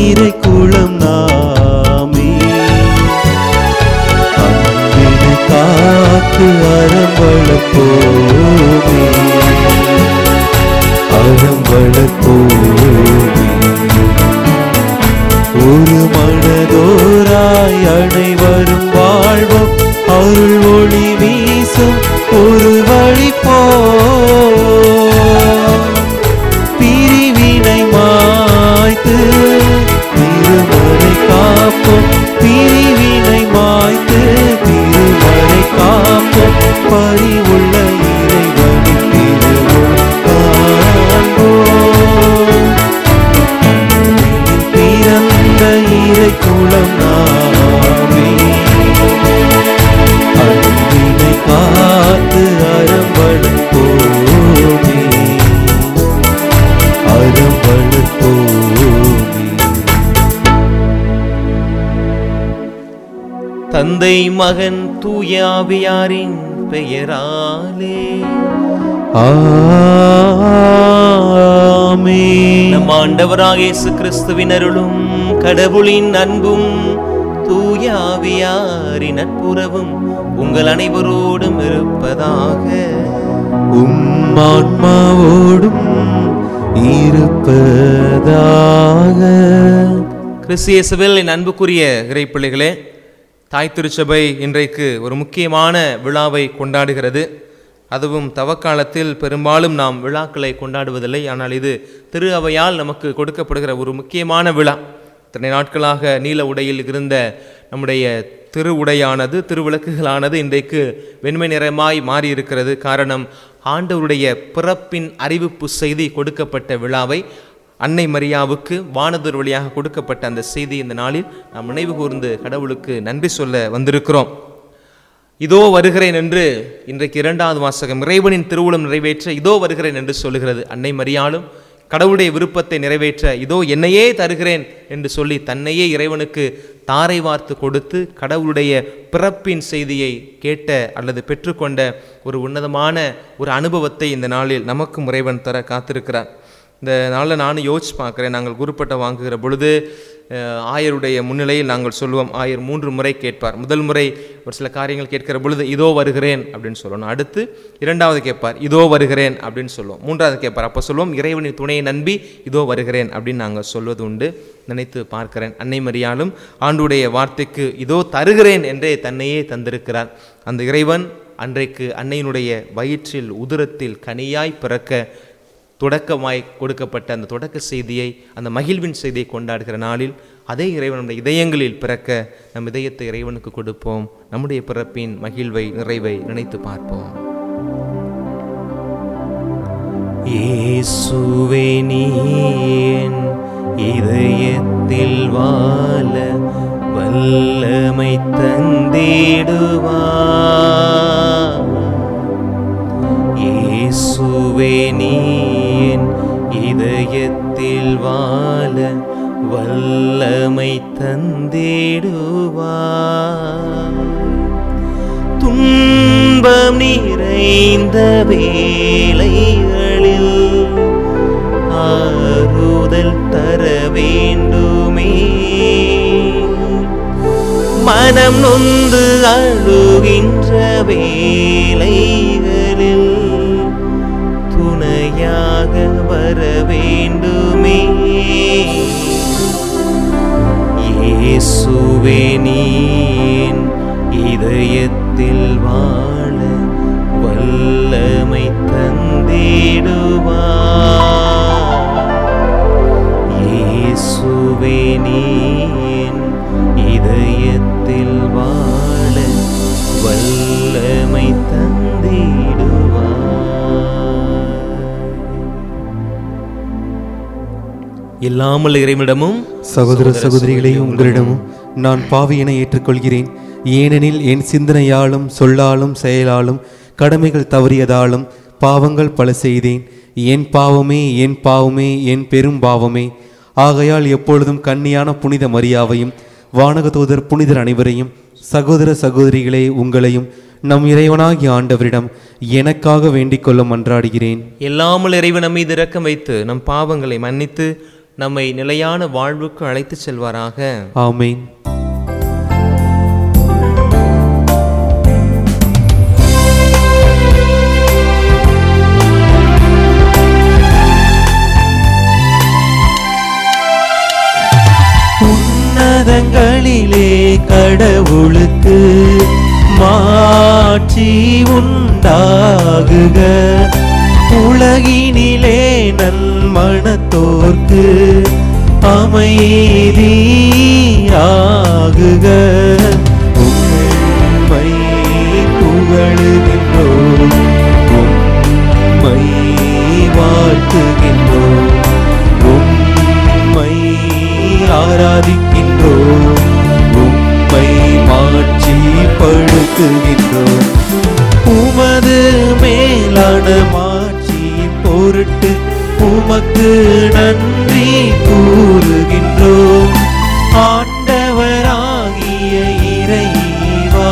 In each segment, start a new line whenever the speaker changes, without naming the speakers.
ஈரை குளம் நாமே அன்பினை காத்து அறம் வளர்ப்போமே அறம் வளர்ப்போமே ஒரு மனதோராய் அனைவரும் வாழ்வோம் அருள் ஒளி வீசும் ஒரு வழி போ பிரிவினை மாய்த்து திருமறை காப்போம் பிரிவினை மாய்த்து திருமறை காப்போம் பரிவுள்ள இறைவனின் திருவுள் காண்போம் பிறந்த இறை குளம் நாமே அன்பினை காத்து அறம்படுப்போமே அறம்படுப்போமே
தந்தை மகன் தூயாவியாரின் பெயராலே
ஆமென்.
நம் ஆண்டவராக இயேசு கிறிஸ்துவின் அருளும் கடவுளின் அன்பும் தூயாவியாரின் நட்புறவும் உங்கள் அனைவரோடும் இருப்பதாக
உம் ஆன்மாவோடும் இருப்பதாக
கிறிஸ்தியேசுவில் என் அன்புக்குரிய இறைப்பிள்ளைகளே தாய் திருச்சபை இன்றைக்கு ஒரு முக்கியமான விழாவை கொண்டாடுகிறது அதுவும் தவக்காலத்தில் பெரும்பாலும் நாம் விழாக்களை கொண்டாடுவதில்லை ஆனால் இது திரு அவையால் நமக்கு கொடுக்கப்படுகிற ஒரு முக்கியமான விழா இத்தனை நாட்களாக நீல உடையில் இருந்த நம்முடைய திரு உடையானது திருவிளக்குகளானது இன்றைக்கு வெண்மை நிறமாய் மாறி இருக்கிறது காரணம் ஆண்டவருடைய பிறப்பின் அறிவிப்பு செய்தி கொடுக்கப்பட்ட விழாவை அன்னை மரியாவுக்கு வானதூர் வழியாக கொடுக்கப்பட்ட அந்த செய்தி இந்த நாளில் நாம் நினைவு கூர்ந்து கடவுளுக்கு நன்றி சொல்ல வந்திருக்கிறோம் இதோ வருகிறேன் என்று இன்றைக்கு இரண்டாவது வாசகம் இறைவனின் திருவுளம் நிறைவேற்ற இதோ வருகிறேன் என்று சொல்லுகிறது அன்னை மரியாளும் கடவுளுடைய விருப்பத்தை நிறைவேற்ற இதோ என்னையே தருகிறேன் என்று சொல்லி தன்னையே இறைவனுக்கு தாரை வார்த்து கொடுத்து கடவுளுடைய பிறப்பின் செய்தியை கேட்ட அல்லது பெற்றுக்கொண்ட ஒரு உன்னதமான ஒரு அனுபவத்தை இந்த நாளில் நமக்கும் இறைவன் தர காத்திருக்கிறார் இந்த நாளில் நானும் யோசிச்சு பார்க்குறேன் நாங்கள் குருப்பட்டை வாங்குகிற பொழுது அஹ், ஆயருடைய முன்னிலையில் நாங்கள் சொல்லுவோம் ஆயர் மூன்று முறை கேட்பார் முதல் முறை ஒரு சில காரியங்கள் கேட்கிற பொழுது இதோ வருகிறேன் அப்படின்னு சொல்லணும் அடுத்து இரண்டாவது கேட்பார் இதோ வருகிறேன் அப்படின்னு சொல்லுவோம் மூன்றாவது கேட்பார் அப்போ சொல்லுவோம் இறைவனின் துணையை நம்பி இதோ வருகிறேன் அப்படின்னு நாங்கள் சொல்வது உண்டு நினைத்து பார்க்கிறேன் அன்னை மரியாலும் ஆண்டுடைய வார்த்தைக்கு இதோ தருகிறேன் என்றே தன்னையே தந்திருக்கிறார் அந்த இறைவன் அன்றைக்கு அன்னையினுடைய வயிற்றில் உதரத்தில் கனியாய் பிறக்க தொடக்கமாய் கொடுக்கப்பட்ட அந்த தொடக்க செய்தியை அந்த மகிழ்வின் செய்தியை கொண்டாடுகிற நாளில் அதே இறைவன் நம்முடைய இதயங்களில் பிறக்க நம் இதயத்தை இறைவனுக்கு கொடுப்போம் நம்முடைய பிறப்பின் மகிழ்வை நிறைவை நினைத்து பார்ப்போம் இயேசுவே நீ என் இதயத்தில் வாழ வல்லமை தந்திடுவார் இயேசுவே நீ என் இதயத்தில் வாழ வல்லமை தந்திடுவார் துன்பம் நிறைந்த வேளைகளில் ஆறுதல் தர வேண்டுமே மனம் நொந்து அழுகின்ற வேளைகளில் துணையாக வர வேண்டுமே இயேசுவே நீன் இதயத்தில் வாழ வல்லமை தந்திடுவார் இயேசுவே நீன் இதயத்தில் வாழ வல்லமை தந்திடுவார் இல்லாமல் இறைவனிடமும்
சகோதர சகோதரிகளே உங்களிடமும் நான் பாவியனை ஏற்றுக்கொள்கிறேன் ஏனெனில் என் சிந்தனையாலும் சொல்லாலும் செயலாலும் கடமைகள் தவறியதாலும் பாவங்கள் பல செய்தேன் என் பாவமே என் பாவமே என் பெரும் பாவமே ஆகையால் எப்பொழுதும் கன்னியான புனித மரியாவையும் வானக தூதர் புனிதர் அனைவரையும் சகோதர சகோதரிகளே உங்களையும் நம் இறைவனாகிய ஆண்டவரிடம் எனக்காக வேண்டிக் கொள்ள மன்றாடுகிறேன்
எல்லாமல் இறைவன் நம் மீது இரக்கம் வைத்து நம் பாவங்களை மன்னித்து நம்மை நிலையான வாழ்வுக்கு அழைத்துச் செல்வாராக
ஆமென் உன்னதங்களிலே கடவுளுக்கு மாட்சி உண்டாகுக உலகினிலே நன்மணத்தோர்க்கு அமைதியாகுக உம்மை புகழுகின்றோம் உம்மை வாழ்த்துகின்றோம் உம்மை ஆராதிக்கின்றோம் உம்மை மாட்சிப்படுத்துகின்றோம் உமது மேலான மாட்சி பொருட்டு உமக்கு நன்றி கூறுகின்றோம் ஆண்டவராகிய இறைவா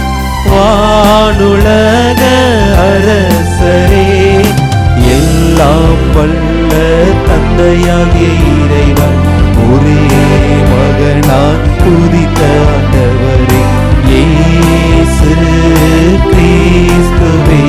வானுலக அரசரே எல்லாம் வல்ல தந்தையாகிய இறைவன் ஒரே மகனான் துதித்த ஆண்டவரே இயேசு கிறிஸ்துவே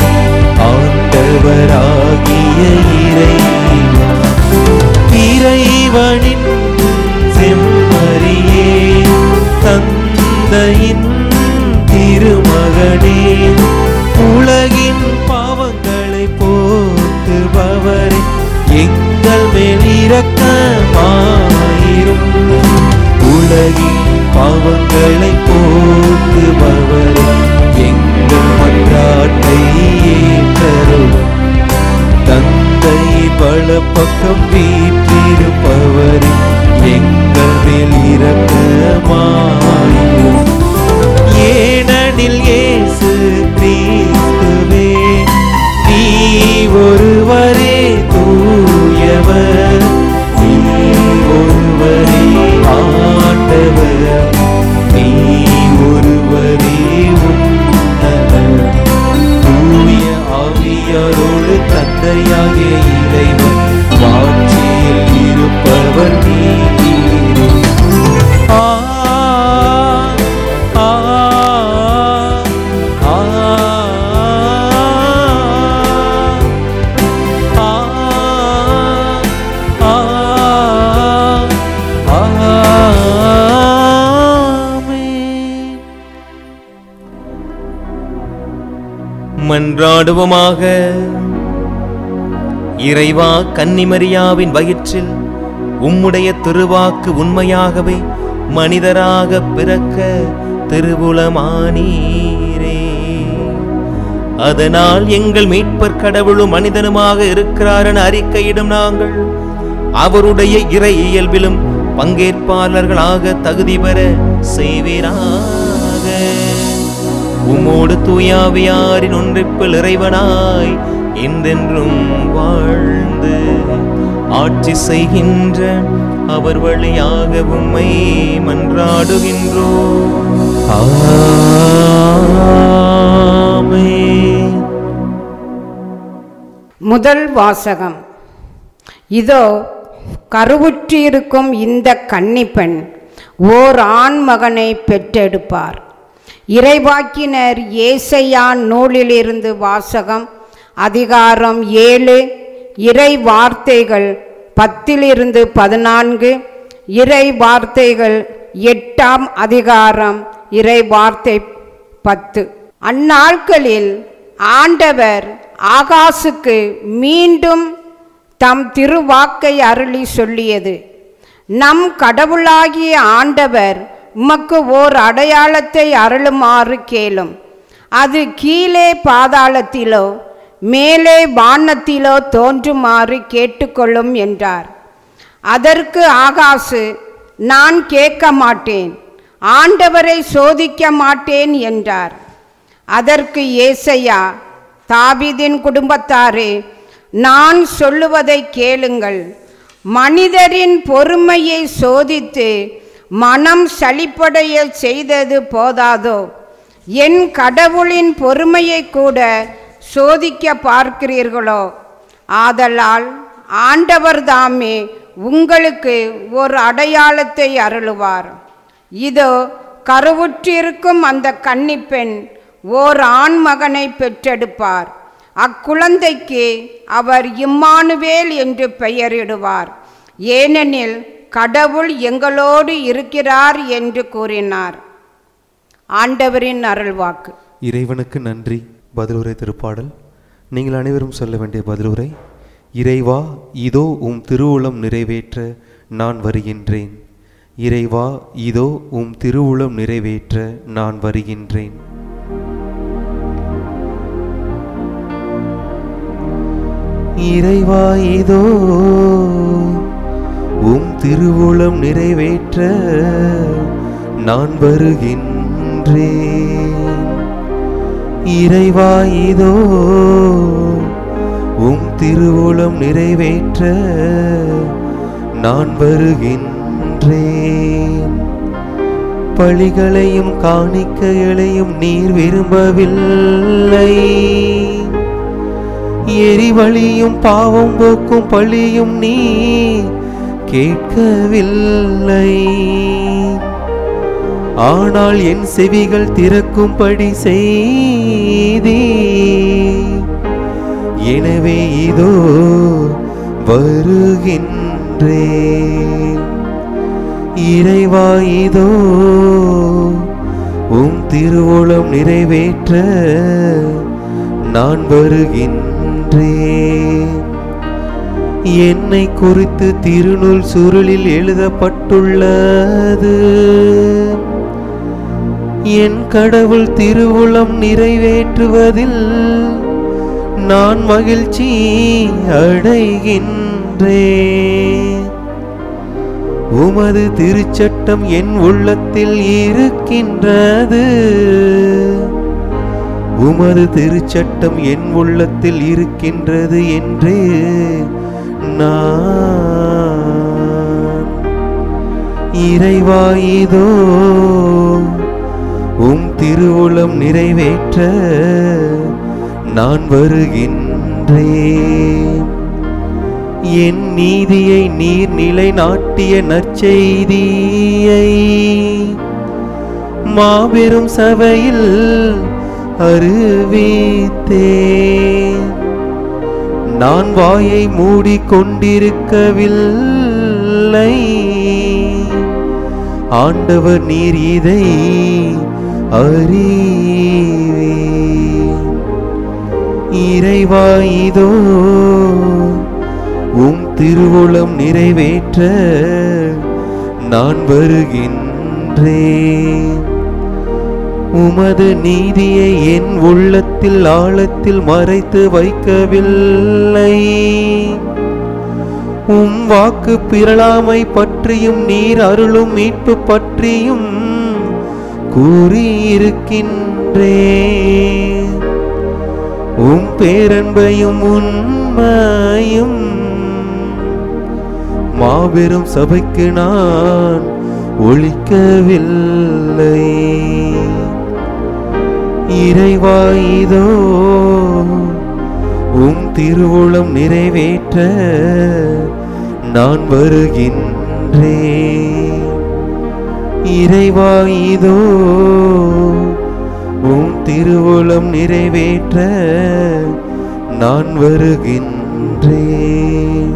ஆண்டவராகிய இறைவா இறைவனின் செம்மறியே தந்தையின் திருமகனே உலகின் பாவங்களை போக்குபவரே எங்கள் மேல் இரக்கமாயிரும் உலகின் பாவங்களை போக்குபவரே எங்கள் மன்றாட்டை ஏற்றருளும் தந்தை பல பக்கம் வீற்றிருப்பவரே எங்கள் மேல் இரக்கமாயிரும் ஏனெனில் இயேசு கிறிஸ்துவே நீ ஒருவரே தூயவர் நீ ஒருவரே ஆண்டவர் நீ ஒருவரே உன்னதர் தூய ஆவியாரோடு தந்தையாகிய இறைவன் மாட்சியில் இருப்பவர் நீரே ஆ ஆ ஆ ஆ ஆமென்
மன்றாடுவோமாக இறைவா கன்னிமரியாவின் வயிற்றில் உம்முடைய திருவாக்கு உண்மையாகவே மனிதராக பிறக்க திருவுளமானீரே அதனால் எங்கள் மீட்பர் கடவுளும் மனிதனுமாக இருக்கிறார் என அறிக்கையிடும் நாங்கள் அவருடைய இறை இயல்பிலும் பங்கேற்பாளர்களாக தகுதி பெற செய்வீராக உமோடு தூயாவியாரின் ஒன்றிப்பில் இறைவனாய் என்றென்றும் வாழ்ந்து ஆட்சி செய்கின்ற அவர் வழியாக உம்மை மன்றாடுகின்றோம்
ஆமென்
முதல் வாசகம் இதோ கருவுற்றிருக்கும் இந்த கன்னிப்பெண் ஓர் ஆண் மகனை பெற்றெடுப்பார் இறைவாக்கினர் ஏசையா நூலிலிருந்து வாசகம் அதிகாரம் ஏழு இறை வார்த்தைகள் பத்திலிருந்து பதினான்கு இறை வார்த்தைகள் எட்டாம் அதிகாரம் இறை வார்த்தை பத்து அந்நாட்களில் ஆண்டவர் ஆகாசுக்கு மீண்டும் தம் திருவாக்கை அருளி சொல்லியது நம் கடவுளாகிய ஆண்டவர் உமக்கு ஓர் அடையாளத்தை அருளுமாறு கேளும் அது கீழே பாதாளத்திலோ மேலே வானத்திலோ தோன்றுமாறு கேட்டுக்கொள்ளும் என்றார் அதற்கு ஆகாசு நான் கேட்க மாட்டேன் ஆண்டவரை சோதிக்க மாட்டேன் என்றார் அதற்கு ஏசையா தாவீதின் குடும்பத்தாரே நான் சொல்லுவதை கேளுங்கள் மனிதரின் பொறுமையை சோதித்து மனம் சலிப்படைய செய்தது போதாதோ என் கடவுளின் பொறுமையை கூட சோதிக்க பார்க்கிறீர்களோ ஆதலால் ஆண்டவர் தாமே உங்களுக்கு ஒரு அடையாளத்தை அருளுவார் இதோ கருவுற்றிருக்கும் அந்த கன்னிப்பெண் ஓர் ஆண் மகனை பெற்றெடுப்பார் அக்குழந்தைக்கு அவர் இம்மானுவேல் என்று பெயரிடுவார் ஏனெனில் கடவுள் எங்களோடு இருக்கிறார் என்று கூறினார் ஆண்டவரின் அருள்வாக்கு
இறைவனுக்கு நன்றி பதிலுரை திருப்பாடல் நீங்கள் அனைவரும் சொல்ல வேண்டிய பதிலுரை இறைவா இதோ உம் திருவுளம் நிறைவேற்ற நான் வருகின்றேன் இறைவா இதோ உம் திருவுளம் நிறைவேற்ற நான் வருகின்றேன் இறைவா இதோ உம் திருவுளம் நிறைவேற்ற நான் வருகின்றேன் இறைவா இதோ உம் திருவுளம் நிறைவேற்ற நான் வருகின்றேன் பழிகளையும் காணிக்கைகளையும் நீர் விரும்பவில்லை எரிவழியும் பாவம் போக்கும் பழியும் நீ கேட்கவில்லை ஆனால் என் செவிகள் திறக்கும்படி செய்தி எனவே இதோ வருகின்றேன் இறைவா இதோ உம் திருவுளம் நிறைவேற்ற நான் வருகின்றேன் என்னை குறித்து திருநூல் சுருளில் எழுதப்பட்டுள்ளது என் கடவுள் திருவுளம் நிறைவேற்றுவதில் நான் மகிழ்ச்சி அடைகின்றேன் உமது திருச்சட்டம் என் உள்ளத்தில் இருக்கின்றது உமது திருச்சட்டம் என் உள்ளத்தில் இருக்கின்றது என்று நான் இறைவா இதோ உம் திருவுளம் நிறைவேற்ற நான் வருகின்றேன் என் நீதியை நீர் நிலைநாட்டிய நற்செய்தியை மாபெரும் சபையில் அறிவித்தேன் நான் வாயை மூடிக்கொண்டிருக்கவில்லை ஆண்டவர் நீர் இதை அறிவே இறைவா இதோ உம் திருவுளம் நிறைவேற்ற நான் வருகின்றேன் உமது நீதியை என் உள்ளத்தில் ஆழத்தில் மறைத்து வைக்கவில்லை உம் வாக்கு பிறழாமை பற்றியும் நீர் அருளும் மீட்பு பற்றியும் கூறியிருக்கின்றேன் உம் பேரன்பையும் உண்மையும் மாபெரும் சபைக்கு நான் ஒழிக்கவில்லை இறைவா இதோ உம் திருவுளம் நிறைவேற்ற நான் வருகின்றேன் இறைவா இதோ உம் திருவுளம் நிறைவேற்ற நான் வருகின்றேன்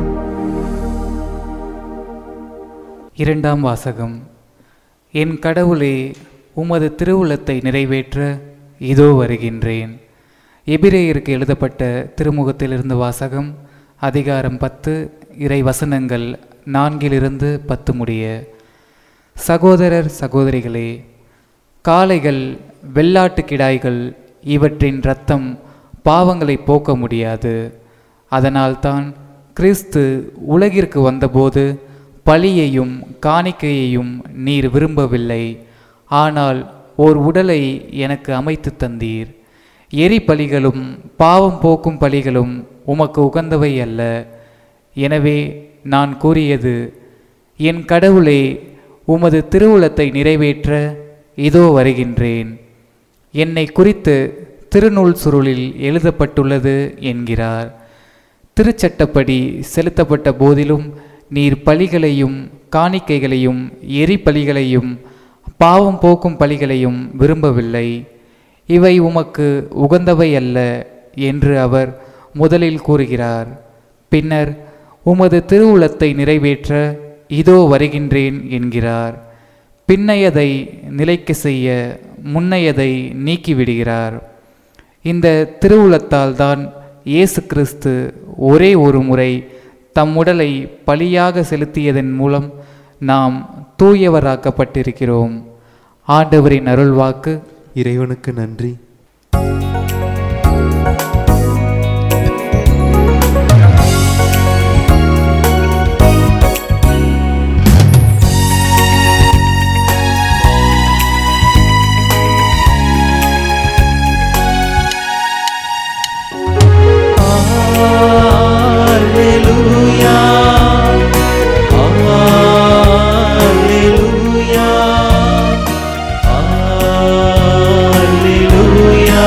இரண்டாம் வாசகம் என் கடவுளே உமது திருவுளத்தை நிறைவேற்ற இதோ வருகின்றேன் எபிரேயருக்கு எழுதப்பட்ட திருமுகத்திலிருந்து வாசகம் அதிகாரம் பத்து இறை வசனங்கள் நான்கிலிருந்து பத்து முடிய சகோதரர் சகோதரிகளே காளைகள் வெள்ளாட்டு கிடாய்கள் இவற்றின் இரத்தம் பாவங்களை போக்க முடியாது அதனால்தான் கிறிஸ்து உலகிற்கு வந்தபோது பலியையும் காணிக்கையையும் நீர் விரும்பவில்லை ஆனால் ஓர் உடலை எனக்கு அமைத்து தந்தீர் எரி பலிகளும் பாவம் போக்கும் பலிகளும் உமக்கு உகந்தவை அல்ல எனவே நான் கூறியது என் கடவுளே உமது திருவுளத்தை நிறைவேற்ற இதோ வருகின்றேன் என்னை குறித்து திருநூல் சுருளில் எழுதப்பட்டுள்ளது என்கிறார் திருச்சட்டப்படி செலுத்தப்பட்ட போதிலும் நீர் பலிகளையும் காணிக்கைகளையும் எரி பலிகளையும் பாவம் போக்கும் பலிகளையும் விரும்பவில்லை இவை உமக்கு உகந்தவை அல்ல என்று அவர் முதலில் கூறுகிறார் பின்னர் உமது திருவுளத்தை நிறைவேற்ற இதோ வருகின்றேன் என்கிறார் பின்னையதை நிலைக்க செய்ய முன்னையதை நீக்கிவிடுகிறார் இந்த திருவுளத்தால் தான் இயேசு கிறிஸ்து ஒரே ஒரு முறை தம் உடலை பலியாக செலுத்தியதன் மூலம் நாம் தூயவராக்கப்பட்டிருக்கிறோம் ஆண்டவரின் அருள்வாக்கு
இறைவனுக்கு நன்றி
Alleluia. Alleluia. Alleluia.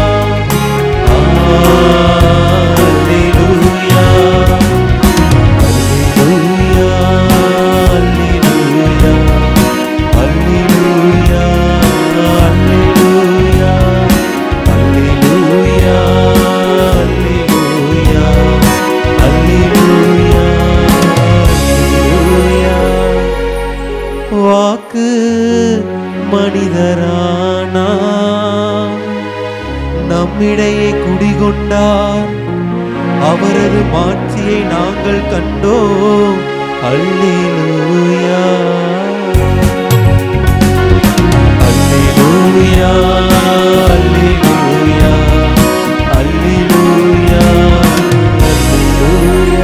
Alleluia. Alleluia. Alleluia. Alleluia. Alleluia. Alleluia. Alleluia. Alleluia. Alleluia. வாக்கு மனிதரானா நம்மிடையே குடிகொண்டார் அவரது மாட்சியை நாங்கள் கண்டோம் அல்லேலூயா அல்லேலூயா அல்லேலூயா அல்லேலூயா அல்லேலூயா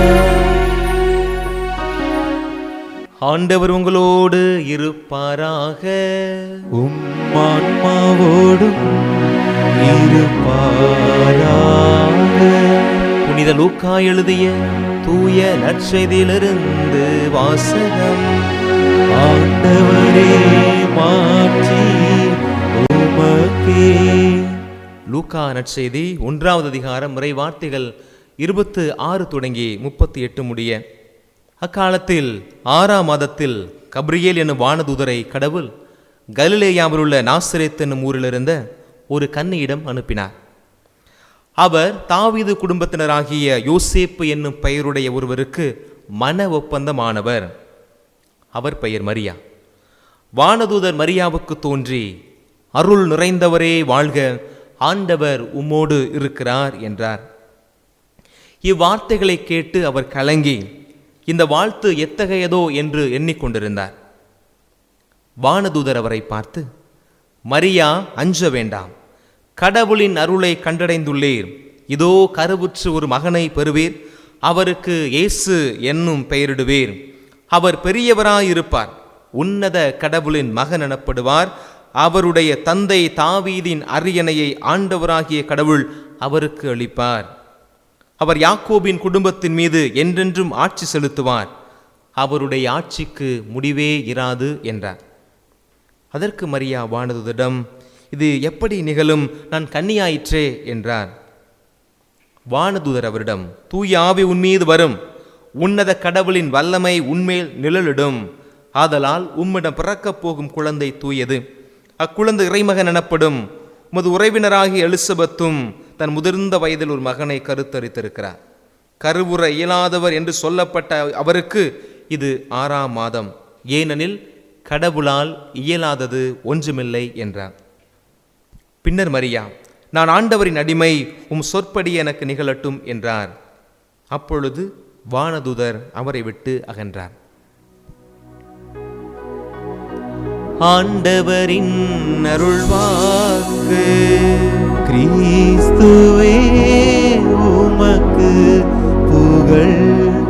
ஆண்டவர் உங்களோடு இருப்பாராக
உம் ஆன்மாவோடும் இருப்பாராக
புனித லூக்கா எழுதிய தூய நற்செய்தியிலிருந்து வாசகம்
ஆண்டவரே மாற்றி உமக்கே
லூக்கா நற்செய்தி ஒன்றாவது அதிகாரம் முறை வார்த்தைகள் இருபத்து ஆறு தொடங்கி முப்பத்தி எட்டு முடிய அக்காலத்தில் ஆறாம் மாதத்தில் கப்ரியேல் என்னும் வானதூதரை கடவுள் கலிலேயாவில் உள்ள நாசரேத் என்னும் ஊரில் இருந்த ஒரு கன்னியிடம் அனுப்பினார் அவர் தாவீது குடும்பத்தினராகிய யோசேப்பு என்னும் பெயருடைய ஒருவருக்கு மன ஒப்பந்தமானவர் அவர் பெயர் மரியா வானதூதர் மரியாவுக்கு தோன்றி அருள் நிறைந்தவரே வாழ்க ஆண்டவர் உம்மோடு இருக்கிறார் என்றார் இவ்வார்த்தைகளை கேட்டு அவர் கலங்கி இந்த வாழ்த்து எத்தகையதோ என்று எண்ணிக்கொண்டிருந்தார் வானதூதர் அவரை பார்த்து மரியா அஞ்ச வேண்டாம் கடவுளின் அருளை கண்டடைந்துள்ளீர் இதோ கருவுற்று ஒரு மகனை பெறுவீர் அவருக்கு இயேசு என்னும் பெயரிடுவீர் அவர் பெரியவராயிருப்பார் உன்னத கடவுளின் மகன் எனப்படுவார் அவருடைய தந்தை தாவீதின் அரியணையை ஆண்டவராகிய கடவுள் அவருக்கு அளிப்பார் அவர் யாக்கோபின் குடும்பத்தின் மீது என்றென்றும் ஆட்சி செலுத்துவார் அவருடைய ஆட்சிக்கு முடிவே இராது என்றார் அதற்கு மரியா வானதுதிடம் இது எப்படி நிகழும் நான் கன்னியாயிற்றே என்றார் வானதூதர் அவரிடம் தூய ஆவி உன்மீது வரும் உன்னத கடவுளின் வல்லமை உன்மேல் நிழலிடும் ஆதலால் உம்மிடம் பிறக்கப் போகும் குழந்தை தூயது அக்குழந்தை இறைமகன் எனப்படும் உமது உறவினராகிய எலிசபெத்தும் தன் முதிர்ந்த வயதில் ஒரு மகனை கருத்தரித்திருக்கிறார் கருவுற இயலாதவர் என்று சொல்லப்பட்ட அவருக்கு இது ஆறாம் மாதம் ஏனெனில் கடவுளால் இயலாதது ஒன்றுமில்லை என்றார் பின்னர் மரியா நான் ஆண்டவரின் அடிமை உம் சொற்படி எனக்கு நிகழட்டும் என்றார் அப்பொழுது வானதுதர் அவரை விட்டு அகன்றார் ஆண்டவரின் அருள்வாக்கு
கிறிஸ்துவே உமக்கு புகழ்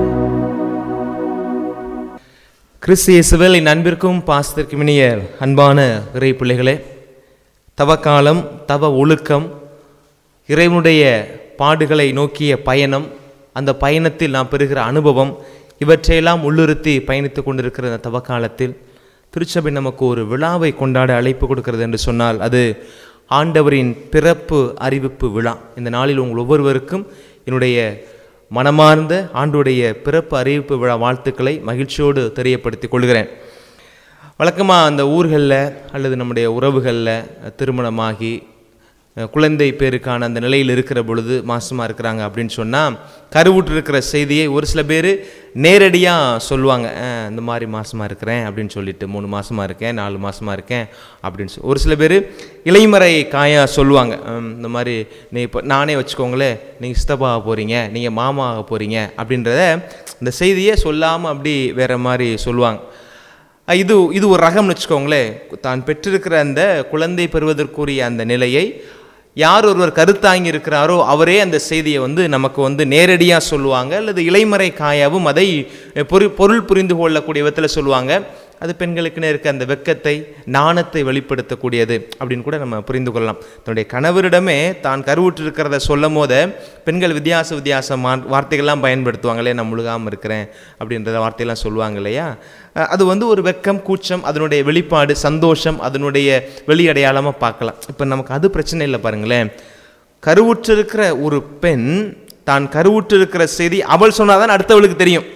கிறிஸ்து இயேசுவில் என் அன்பிற்கும் பாசத்திற்கும் இனிய அன்பான இறை பிள்ளைகளே தவக்காலம் தவ ஒழுக்கம் இறைவனுடைய பாடுகளை நோக்கிய பயணம் அந்த பயணத்தில் நாம் பெறுகிற அனுபவம் இவற்றையெல்லாம் உள்ளுறுத்தி பயணித்து கொண்டிருக்கிற இந்த தவக்காலத்தில் திருச்சபை நமக்கு ஒரு விழாவை கொண்டாட அழைப்பு கொடுக்கிறது என்று சொன்னால் அது ஆண்டவரின் பிறப்பு அறிவிப்பு விழா இந்த நாளில் உங்கள் ஒவ்வொருவருக்கும் என்னுடைய மனமார்ந்த ஆண்டுடைய பிறப்பு அறிவிப்பு விழா வாழ்த்துக்களை மகிழ்ச்சியோடு தெரியப்படுத்திக் கொள்கிறேன் வழக்கமாக அந்த ஊர்களில் அல்லது நம்முடைய உறவுகளில் திருமணமாகி அஹ், குழந்தை பேருக்கான அந்த நிலையில் இருக்கிற பொழுது மாசமாக இருக்கிறாங்க அப்படின்னு சொன்னால் கருவுற்று இருக்கிற செய்தியை ஒரு சில பேர் நேரடியாக சொல்லுவாங்க "அஹ், இந்த மாதிரி மாசமாக இருக்கிறேன் அப்படின்னு சொல்லிட்டு மூணு மாசமாக இருக்கேன் நாலு மாசமாக இருக்கேன் அப்படின்னு சொல்லி ஒரு சில பேர் இலைமறை காயா சொல்லுவாங்க "ஹம், இந்த மாதிரி நீ இப்போ நானே வச்சுக்கோங்களேன் நீங்கள் சித்தப்பா ஆக போகிறீங்க நீங்கள் மாமா ஆக போகிறீங்க அப்படின்றத இந்த செய்தியை சொல்லாமல் அப்படி வேறு மாதிரி சொல்லுவாங்க அஹ் இது இது ஒரு ரகம்னு வச்சுக்கோங்களேன் தான் பெற்றிருக்கிற அந்த குழந்தை பெறுவதற்குரிய அந்த நிலையை யார் ஒருவர் கருத்தாங்கி இருக்கிறாரோ அவரே அந்த செய்தியை வந்து நமக்கு வந்து நேரடியாக சொல்லுவாங்க அல்லது இலைமறை காயாவும் அதை பொரு பொருள் புரிந்து கொள்ளக்கூடிய விதத்தில் சொல்லுவாங்க அது பெண்களுக்குன்னு இருக்க அந்த வெக்கத்தை நாணத்தை வெளிப்படுத்தக்கூடியது அப்படின்னு கூட நம்ம புரிந்து கொள்ளலாம் தன்னுடைய கணவரிடமே தான் கருவுற்று இருக்கிறத சொல்லும் போது பெண்கள் வித்தியாச வித்தியாச மா வார்த்தைகள்லாம் பயன்படுத்துவாங்களே நான் முழுகாமல் இருக்கிறேன் அப்படின்றத வார்த்தையெல்லாம் சொல்லுவாங்க இல்லையா அஹ் அது வந்து ஒரு வெக்கம் கூச்சம் அதனுடைய வெளிப்பாடு சந்தோஷம் அதனுடைய வெளி அடையாளமாக பார்க்கலாம் இப்போ நமக்கு அது பிரச்சனை இல்லை பாருங்களேன் கருவுற்றிருக்கிற ஒரு பெண் தான் கருவுற்றிருக்கிற செய்தி அவள் சொன்னாதான் அடுத்தவளுக்கு தெரியும்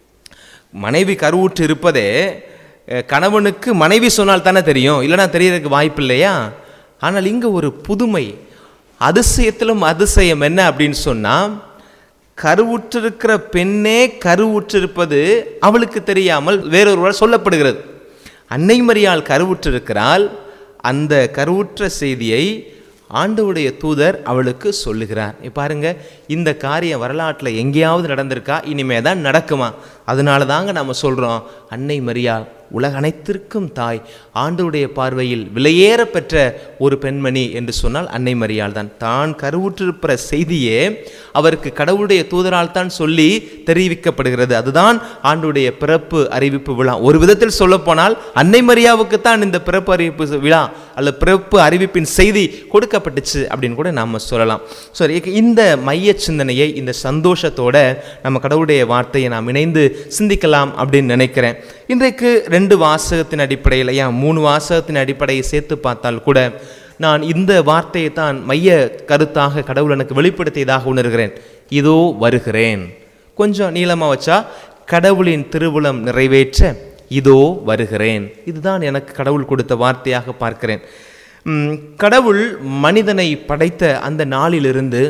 மனைவி கருவுற்று இருப்பதே அஹ், கணவனுக்கு மனைவி சொன்னால் தானே தெரியும் இல்லைன்னா தெரியறதுக்கு வாய்ப்பு இல்லையா ஆனால் இங்கே ஒரு புதுமை அதிசயத்திலும் அதிசயம் என்ன அப்படின்னு சொன்னால் கருவுற்றிருக்கிற பெண்ணே கருவுற்றிருப்பது அவளுக்கு தெரியாமல் வேறொருவர் சொல்லப்படுகிறது அன்னை மரியாள் கருவுற்றிருக்கிறாள் அந்த கருவுற்ற செய்தியை ஆண்டவுடைய தூதர் அவளுக்கு சொல்லுகிறார் இப்ப பாருங்க இந்த காரியம் வரலாற்றில் எங்கேயாவது நடந்திருக்கா இனிமே தான் நடக்குமா அதனால தாங்க நம்ம சொல்கிறோம் அன்னை மரியாள் உலக அனைத்திற்கும் தாய் ஆண்டவருடைய பார்வையில் விலையேற பெற்ற ஒரு பெண்மணி என்று சொன்னால் அன்னை மரியாள் தான் தான் கருவுற்றிருக்கிற செய்தியே அவருக்கு கடவுளுடைய தூதரால் தான் சொல்லி தெரிவிக்கப்படுகிறது அதுதான் ஆண்டுடைய பிறப்பு அறிவிப்பு விழா ஒரு விதத்தில் சொல்லப்போனால் அன்னை மரியாவுக்கு தான் இந்த பிறப்பு அறிவிப்பு விழா அல்லது பிறப்பு அறிவிப்பின் செய்தி கொடுக்கப்பட்டுச்சு அப்படின்னு கூட நாம் சொல்லலாம் சரி இந்த மைய சிந்தனையை இந்த சந்தோஷத்தோட நம்ம கடவுளுடைய வார்த்தையை நாம் இணைந்து சிந்திக்கலாம் அப்படின்னு நினைக்கிறேன் இன்றைக்கு ரெண்டு வாசகத்தின் அடிப்படையில் ஏன் மூணு வாசகத்தின் அடிப்படையை சேர்த்து பார்த்தால் கூட நான் இந்த வார்த்தையை தான் மைய கருத்தாக கடவுள் எனக்கு வெளிப்படுத்தியதாக உணர்கிறேன் இதோ வருகிறேன் கொஞ்சம் நீளமாக வச்சா கடவுளின் திருவுளம் நிறைவேற்ற இதோ வருகிறேன் இதுதான் எனக்கு கடவுள் கொடுத்த வார்த்தையாக பார்க்கிறேன் உம், கடவுள் மனிதனை படைத்த அந்த நாளிலிருந்து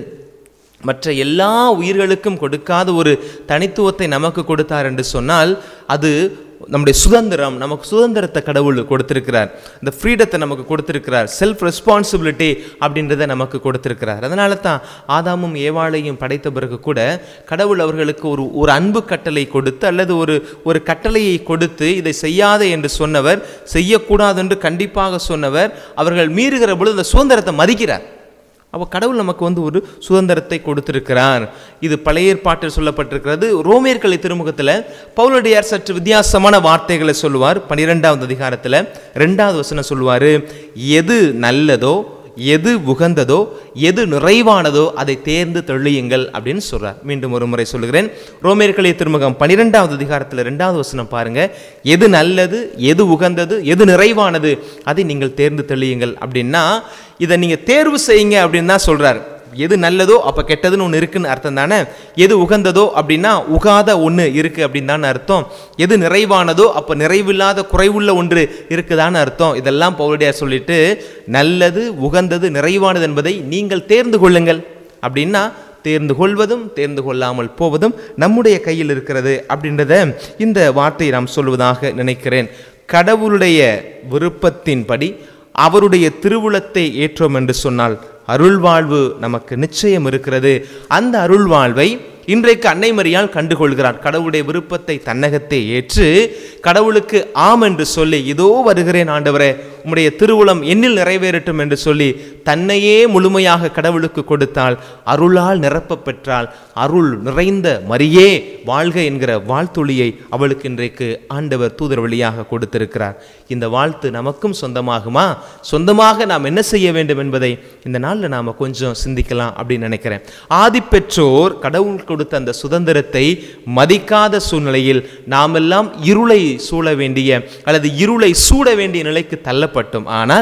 மற்ற எல்லா உயிர்களுக்கும் கொடுக்காத ஒரு தனித்துவத்தை நமக்கு கொடுத்தார் என்று சொன்னால் அது நம்முடைய சுதந்திரம் நமக்கு சுதந்திரத்தை கடவுள் கொடுத்திருக்கிறார் இந்த ஃப்ரீடத்தை நமக்கு கொடுத்திருக்கிறார் செல்ஃப் ரெஸ்பான்சிபிலிட்டி அப்படின்றத நமக்கு கொடுத்திருக்கிறார் அதனால தான் ஆதாமும் ஏவாளையும் படைத்த பிறகு கூட கடவுள் அவர்களுக்கு ஒரு ஒரு அன்பு கட்டளை கொடுத்து அல்லது ஒரு ஒரு கட்டளையை கொடுத்து இதை செய்யாதே என்று சொன்னவர் செய்யக்கூடாது என்று கண்டிப்பாக சொன்னவர் அவர்கள் மீறுகிற பொழுது அந்த சுதந்திரத்தை மதிக்கிறார் அப்போ கடவுள் நமக்கு வந்து ஒரு சுதந்திரத்தை கொடுத்திருக்கிறார் இது பழைய ஏற்பாட்டில் சொல்லப்பட்டிருக்கிறது ரோமியர்களை திருமுகத்தில் பவுலடியார் சற்று வித்தியாசமான வார்த்தைகளை சொல்லுவார் பன்னிரெண்டாவது அதிகாரத்தில் ரெண்டாவது வசனம் சொல்லுவார் எது நல்லதோ எது உகந்ததோ எது நிறைவானதோ அதை தேர்ந்து தெளியுங்கள் அப்படின்னு சொல்றார் மீண்டும் ஒரு முறை சொல்லுகிறேன் ரோமேர்களைய திருமுகம் பன்னிரெண்டாவது அதிகாரத்தில் ரெண்டாவது வசனம் பாருங்க எது நல்லது எது உகந்தது எது நிறைவானது அதை நீங்கள் தேர்ந்து தெளியுங்கள் அப்படின்னா இதை நீங்கள் தேர்வு செய்யுங்க அப்படின்னு தான் சொல்றாரு எது நல்லதோ அப்போ கெட்டதுன்னு ஒன்று இருக்குன்னு அர்த்தம் தானே எது உகந்ததோ அப்படின்னா உகாத ஒன்று இருக்குது அப்படின்னு தானே அர்த்தம் எது நிறைவானதோ அப்போ நிறைவில்லாத குறைவுள்ள ஒன்று இருக்குதான்னு அர்த்தம் இதெல்லாம் பவுலடியார் சொல்லிட்டு நல்லது உகந்தது நிறைவானது என்பதை நீங்கள் தேர்ந்து கொள்ளுங்கள் அப்படின்னா தேர்ந்து கொள்வதும் தேர்ந்து கொள்ளாமல் போவதும் நம்முடைய கையில் இருக்கிறது அப்படின்றத இந்த வார்த்தையை நாம் சொல்வதாக நினைக்கிறேன் கடவுளுடைய விருப்பத்தின்படி அவருடைய திருவுளத்தை ஏற்றோம் என்று சொன்னால் அருள்வாழ்வு நமக்கு நிச்சயம் இருக்கிறது அந்த அருள்வாழ்வை இன்றைக்கு அன்னை மரியால் கண்டுகொள்கிறார் கடவுளுடைய விருப்பத்தை தன்னகத்தை ஏற்று கடவுளுக்கு ஆம் என்று சொல்லி இதோ வருகிறேன் ஆண்டவரே உம்முடைய திருவுளம் என்னில் நிறைவேறட்டும் என்று சொல்லி தன்னையே முழுமையாக கடவுளுக்கு கொடுத்தால் அருளால் நிரப்பப் பெற்றால் அருள் நிறைந்த மரியே வாழ்க என்கிற வாழ்த்துளியை அவளுக்கு இன்றைக்கு ஆண்டவர் தூதர் வழியாக கொடுத்திருக்கிறார் இந்த வாழ்த்து நமக்கும் சொந்தமாகுமா சொந்தமாக நாம் என்ன செய்ய வேண்டும் என்பதை இந்த நாளில் நாம் கொஞ்சம் சிந்திக்கலாம் அப்படின்னு நினைக்கிறேன் ஆதிப்பெற்றோர் கடவுள் கொடுத்த அந்த சுதந்திரத்தை மதிக்காத சூழ்நிலையில் நாமெல்லாம் இருளை சூழ வேண்டிய அல்லது இருளை சூட வேண்டிய நிலைக்கு தள்ளப்பட்டோம் ஆனால்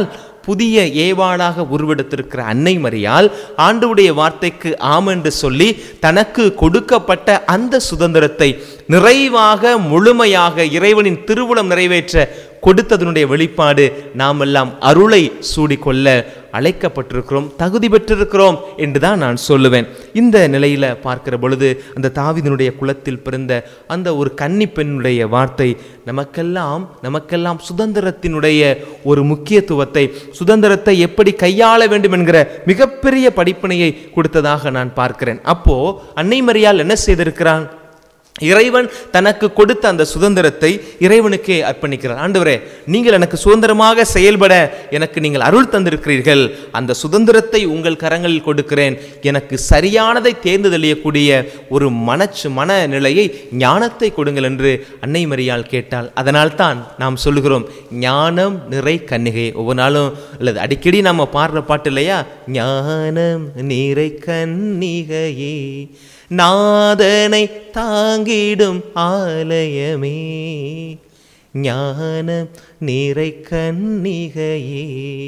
புதிய ஏவாளாக உருவெடுத்திருக்கிற அன்னை மரியால் ஆண்டவுடைய வார்த்தைக்கு ஆம் என்று சொல்லி தனக்கு கொடுக்கப்பட்ட அந்த சுதந்திரத்தை நிறைவாக முழுமையாக இறைவனின் திருவுளம் நிறைவேற்ற கொடுத்ததனுடைய வெளிப்பாடு நாம் எல்லாம் அருளை சூடிக்கொள்ள அழைக்கப்பட்டிருக்கிறோம் தகுதி பெற்றிருக்கிறோம் என்று தான் நான் சொல்லுவேன் இந்த நிலையில பார்க்கிற பொழுது அந்த தாவிதனுடைய குலத்தில் பிறந்த அந்த ஒரு கன்னி பெண்ணுடைய வார்த்தை நமக்கெல்லாம் நமக்கெல்லாம் சுதந்திரத்தினுடைய ஒரு முக்கியத்துவத்தை சுதந்திரத்தை எப்படி கையாள வேண்டும் என்கிற மிகப்பெரிய படிப்பினையை கொடுத்ததாக நான் பார்க்கிறேன் அப்போ அன்னை மரியாள் என்ன செய்திருக்கிறான் இறைவன் தனக்கு கொடுத்த அந்த சுதந்திரத்தை இறைவனுக்கே அர்ப்பணிக்கிறார் ஆண்டவரே நீங்கள் எனக்கு சுதந்திரமாக செயல்பட எனக்கு நீங்கள் அருள் தந்திருக்கிறீர்கள் அந்த சுதந்திரத்தை உங்கள் கரங்களில் கொடுக்கிறேன் எனக்கு சரியானதை தேர்ந்து தெளியக்கூடிய ஒரு மனச்சு மனநிலையை ஞானத்தை கொடுங்கள் என்று அன்னை மரியாள் கேட்டாள் அதனால் தான் நாம் சொல்லுகிறோம் ஞானம் நிறை கன்னிகை ஒவ்வொரு நாளும் அல்லது அடிக்கடி நம்ம பாடுற பாட்டு இல்லையா ஞானம் நிறை கன்னிகையே நாதனை தாங்கிடும் ஆலயமே ஞான நிறை கன்னிகையே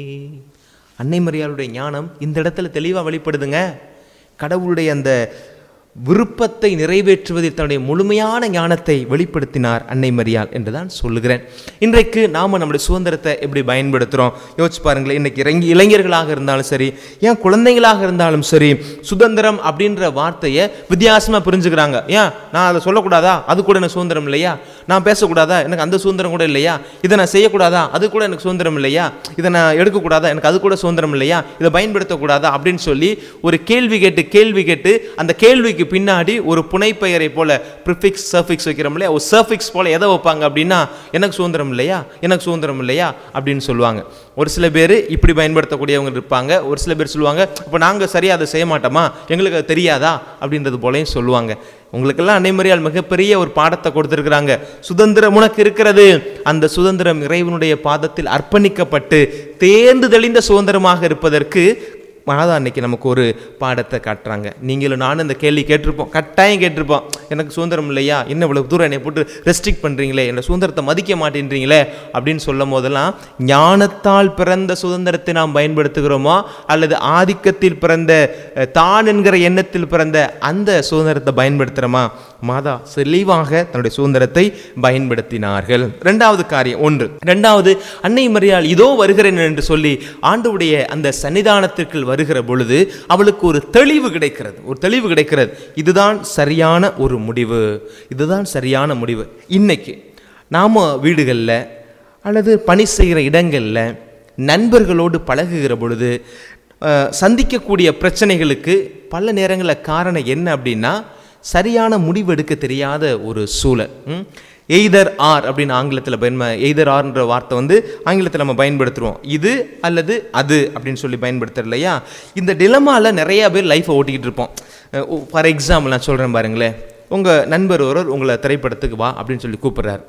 அன்னை மரியாளுடைய ஞானம் இந்த இடத்துல தெளிவாக வெளிப்படுதுங்க கடவுளுடைய அந்த விருப்பத்தை நிறைவேற்றுவதில் தன்னுடைய முழுமையான ஞானத்தை வெளிப்படுத்தினார் அன்னை மரியாள் என்று தான் சொல்லுகிறேன் இன்றைக்கு நாம் நம்முடைய சுதந்திரத்தை எப்படி பயன்படுத்துகிறோம் யோசிச்சு பாருங்களேன் இன்னைக்கு இறங்கி இளைஞர்களாக இருந்தாலும் சரி ஏன் குழந்தைங்களாக இருந்தாலும் சரி சுதந்திரம் அப்படின்ற வார்த்தையை வித்தியாசமாக புரிஞ்சுக்கிறாங்க ஏன் நான் அதை சொல்லக்கூடாதா அது கூட எனக்கு சுதந்திரம் இல்லையா நான் பேசக்கூடாதா எனக்கு அந்த சுதந்திரம் கூட இல்லையா இதை நான் செய்யக்கூடாதா அது கூட எனக்கு சுதந்திரம் இல்லையா இதை நான் எடுக்கக்கூடாதா எனக்கு அது கூட சுதந்திரம் இல்லையா இதை பயன்படுத்தக்கூடாதா அப்படின்னு சொல்லி ஒரு கேள்வி கேட்டு கேள்வி கேட்டு அந்த கேள்விக்கு பின்னாடி ஒரு புனைப்பெயரை போல ப்ரிஃபிக்ஸ் சர்ஃபிக்ஸ் வைக்கிறோம் இல்லையா ஒரு சர்ஃபிக்ஸ் போல எதை வைப்பாங்க அப்படின்னா எனக்கு சுதந்திரம் இல்லையா எனக்கு சுதந்திரம் இல்லையா அப்படின்னு சொல்லுவாங்க ஒரு சில பேர் இப்படி பயன்படுத்தக்கூடியவங்க இருப்பாங்க ஒரு சில பேர் சொல்லுவாங்க இப்போ நாங்கள் சரியாக அதை செய்ய மாட்டோமா எங்களுக்கு அது தெரியாதா அப்படின்றது போலையும் சொல்லுவாங்க உங்களுக்கெல்லாம் அன்னைமறியால் மிகப்பெரிய ஒரு பாடத்தை கொடுத்துருக்குறாங்க சுதந்திரம் உனக்கு இருக்கிறது அந்த சுதந்திரம் இறைவனுடைய பாதத்தில் அர்ப்பணிக்கப்பட்டு தேர்ந்து தெளிந்த சுதந்திரமாக இருப்பதற்கு மாதா அன்னைக்கு நமக்கு ஒரு பாடத்தை காட்டுறாங்க நீங்களும் நானும் இந்த கேள்வி கேட்டிருப்போம் கட்டாயம் கேட்டிருப்போம் எனக்கு சுதந்திரம் இல்லையா என்ன இவ்வளவு தூரம் என்னை போட்டு ரெஸ்ட்ரிக்ட் பண்ணுறீங்களே என்னோட சுதந்திரத்தை மதிக்க மாட்டேன்றீங்களே அப்படின்னு சொல்லும் போதெல்லாம் ஞானத்தால் பிறந்த சுதந்திரத்தை நாம் பயன்படுத்துகிறோமா அல்லது ஆதிக்கத்தில் பிறந்த அஹ், தான் என்கிற எண்ணத்தில் பிறந்த அந்த சுதந்திரத்தை பயன்படுத்துகிறோமா மாதா தெளிவாக தன்னுடைய சுதந்திரத்தை பயன்படுத்தினார்கள் ரெண்டாவது காரியம் ஒன்று ரெண்டாவது அன்னை மரியாள் இதோ வருகிறேன் என்று சொல்லி ஆண்டவுடைய அந்த சன்னிதானத்திற்குள் வருகிற பொழுது அவளுக்கு ஒரு தெளிவு கிடைக்கிறது ஒரு தெளிவு கிடைக்கிறது இதுதான் சரியான ஒரு முடிவு இதுதான் சரியான முடிவு இன்னைக்கு நாம வீடுகளில் அல்லது பணி செய்கிற இடங்களில் நண்பர்களோடு பழகுகிற பொழுது அஹ், சந்திக்கக்கூடிய பிரச்சனைகளுக்கு பல நேரங்களில் காரணம் என்ன அப்படின்னா சரியான முடிவு எடுக்க தெரியாத ஒரு சூழல் எய்தர் ஆர் அப்படின்னு ஆங்கிலத்தில் பயன்ப எய்தர் ஆர்ன்ற வார்த்தை வந்து ஆங்கிலத்தில் நம்ம பயன்படுத்துகிறோம் இது அல்லது அது அப்படின்னு சொல்லி பயன்படுத்துறது இல்லையா இந்த டிலமாவில் நிறைய பேர் லைஃப்பை ஓட்டிக்கிட்டு இருப்போம் ஃபார் எக்ஸாம்பிள் நான் சொல்கிறேன் பாருங்களேன் உங்கள் நண்பர் ஒருவர் உங்களை திரைப்படத்துக்கு வா அப்படின்னு சொல்லி கூப்பிட்றாரு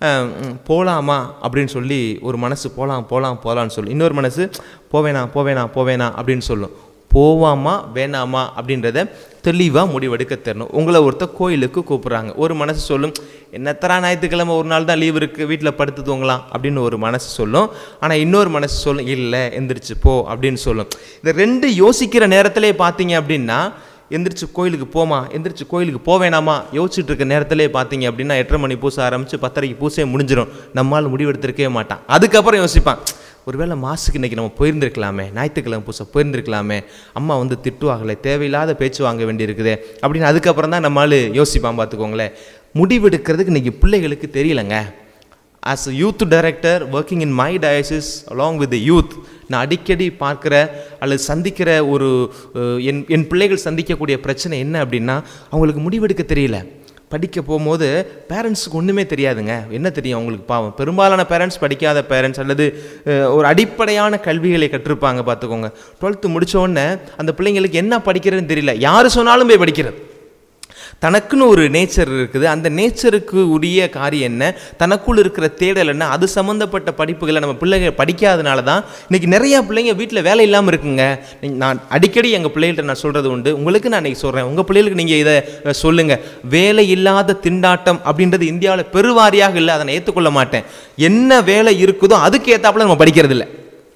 போகலாமா அப்படின்னு சொல்லி ஒரு மனசு போகலாம் போகலாம் போகலான்னு சொல்லி இன்னொரு மனசு போவேணா போவேணா போவேணா அப்படின்னு சொல்லும் போவாமா வேணாமா அப்படின்றத தெளிவாக முடிவெடுக்க தெரியணும் உங்களை ஒருத்தர் கோயிலுக்கு கூப்பிட்றாங்க ஒரு மனசு சொல்லும் என்னத்தரா ஞாயிற்றுக்கிழமை ஒரு நாள் தான் லீவ் இருக்குது வீட்டில் படுத்து தூங்கலாம் அப்படின்னு ஒரு மனசு சொல்லும் ஆனால் இன்னொரு மனசு சொல்லும் இல்லை எந்திரிச்சு போ அப்படின்னு சொல்லும் இந்த ரெண்டு யோசிக்கிற நேரத்திலே பார்த்தீங்க அப்படின்னா எந்திரிச்சு கோயிலுக்கு போமா எந்திரிச்சு கோயிலுக்கு போவேணாமா யோசிச்சுட்டு இருக்க நேரத்திலே பார்த்தீங்க அப்படின்னா எட்டரை மணி பூசை ஆரம்பித்து பத்தரைக்கு பூசையே முடிஞ்சிடும் நம்மால் முடிவெடுத்திருக்கவே மாட்டான் அதுக்கப்புறம் யோசிப்பான் ஒருவேளை மாசுக்கு இன்னைக்கு நம்ம போயிருந்திருக்கலாமே ஞாயிற்றுக்கிழமை பூசை போயிருந்திருக்கலாமே அம்மா வந்து திட்டுவாங்களே தேவையில்லாத பேச்சு வாங்க வேண்டியிருக்குதே அப்படின்னு அதுக்கப்புறம் தான் நம்மளால் யோசிப்பான் பார்த்துக்கோங்களேன் முடிவெடுக்கிறதுக்கு இன்னைக்கு பிள்ளைகளுக்கு தெரியலங்க as a youth director working in my diocese along with youth நான் அடிக்கடி பார்க்குற அல்லது சந்திக்கிற ஒரு அஹ், என் என் பிள்ளைகள் சந்திக்கக்கூடிய பிரச்சனை என்ன அப்படின்னா அவங்களுக்கு முடிவெடுக்க தெரியல படிக்க போகும்போது பேரண்ட்ஸுக்கு ஒன்றுமே தெரியாதுங்க என்ன தெரியும் அவங்களுக்கு பாவம் பெரும்பாலான பேரண்ட்ஸ் படிக்காத பேரண்ட்ஸ் அல்லது அஹ், ஒரு அடிப்படையான கல்விகளை கற்றிருப்பாங்க பார்த்துக்கோங்க டுவெல்த்து முடிச்ச உடனே அந்த பிள்ளைங்களுக்கு என்ன படிக்கிறதுன்னு தெரியல யார் சொன்னாலும் போய் படிக்கிறது தனக்குன்னு ஒரு நேச்சர் இருக்குது அந்த நேச்சருக்கு உரிய காரியம் என்ன தனக்குள் இருக்கிற தேடல் என்ன அது சம்மந்தப்பட்ட படிப்புகளை நம்ம பிள்ளைங்க படிக்காதனால தான் இன்னைக்கு நிறைய பிள்ளைங்க வீட்டில் வேலை இல்லாமல் இருக்குங்க நீங்க- நான் அடிக்கடி எங்கள் பிள்ளைகள்ட்ட நான் சொல்கிறது உண்டு உங்களுக்கு நான் இன்னைக்கு சொல்கிறேன் உங்கள் பிள்ளைகளுக்கு நீங்கள் இதை அஹ், சொல்லுங்க வேலை இல்லாத திண்டாட்டம் அப்படின்றது இந்தியாவில் பெருவாரியாக இல்லை அதை நான் ஏற்றுக்கொள்ள மாட்டேன் என்ன வேலை இருக்குதோ அதுக்கு ஏற்றாப்புல நம்ம படிக்கிறது இல்லை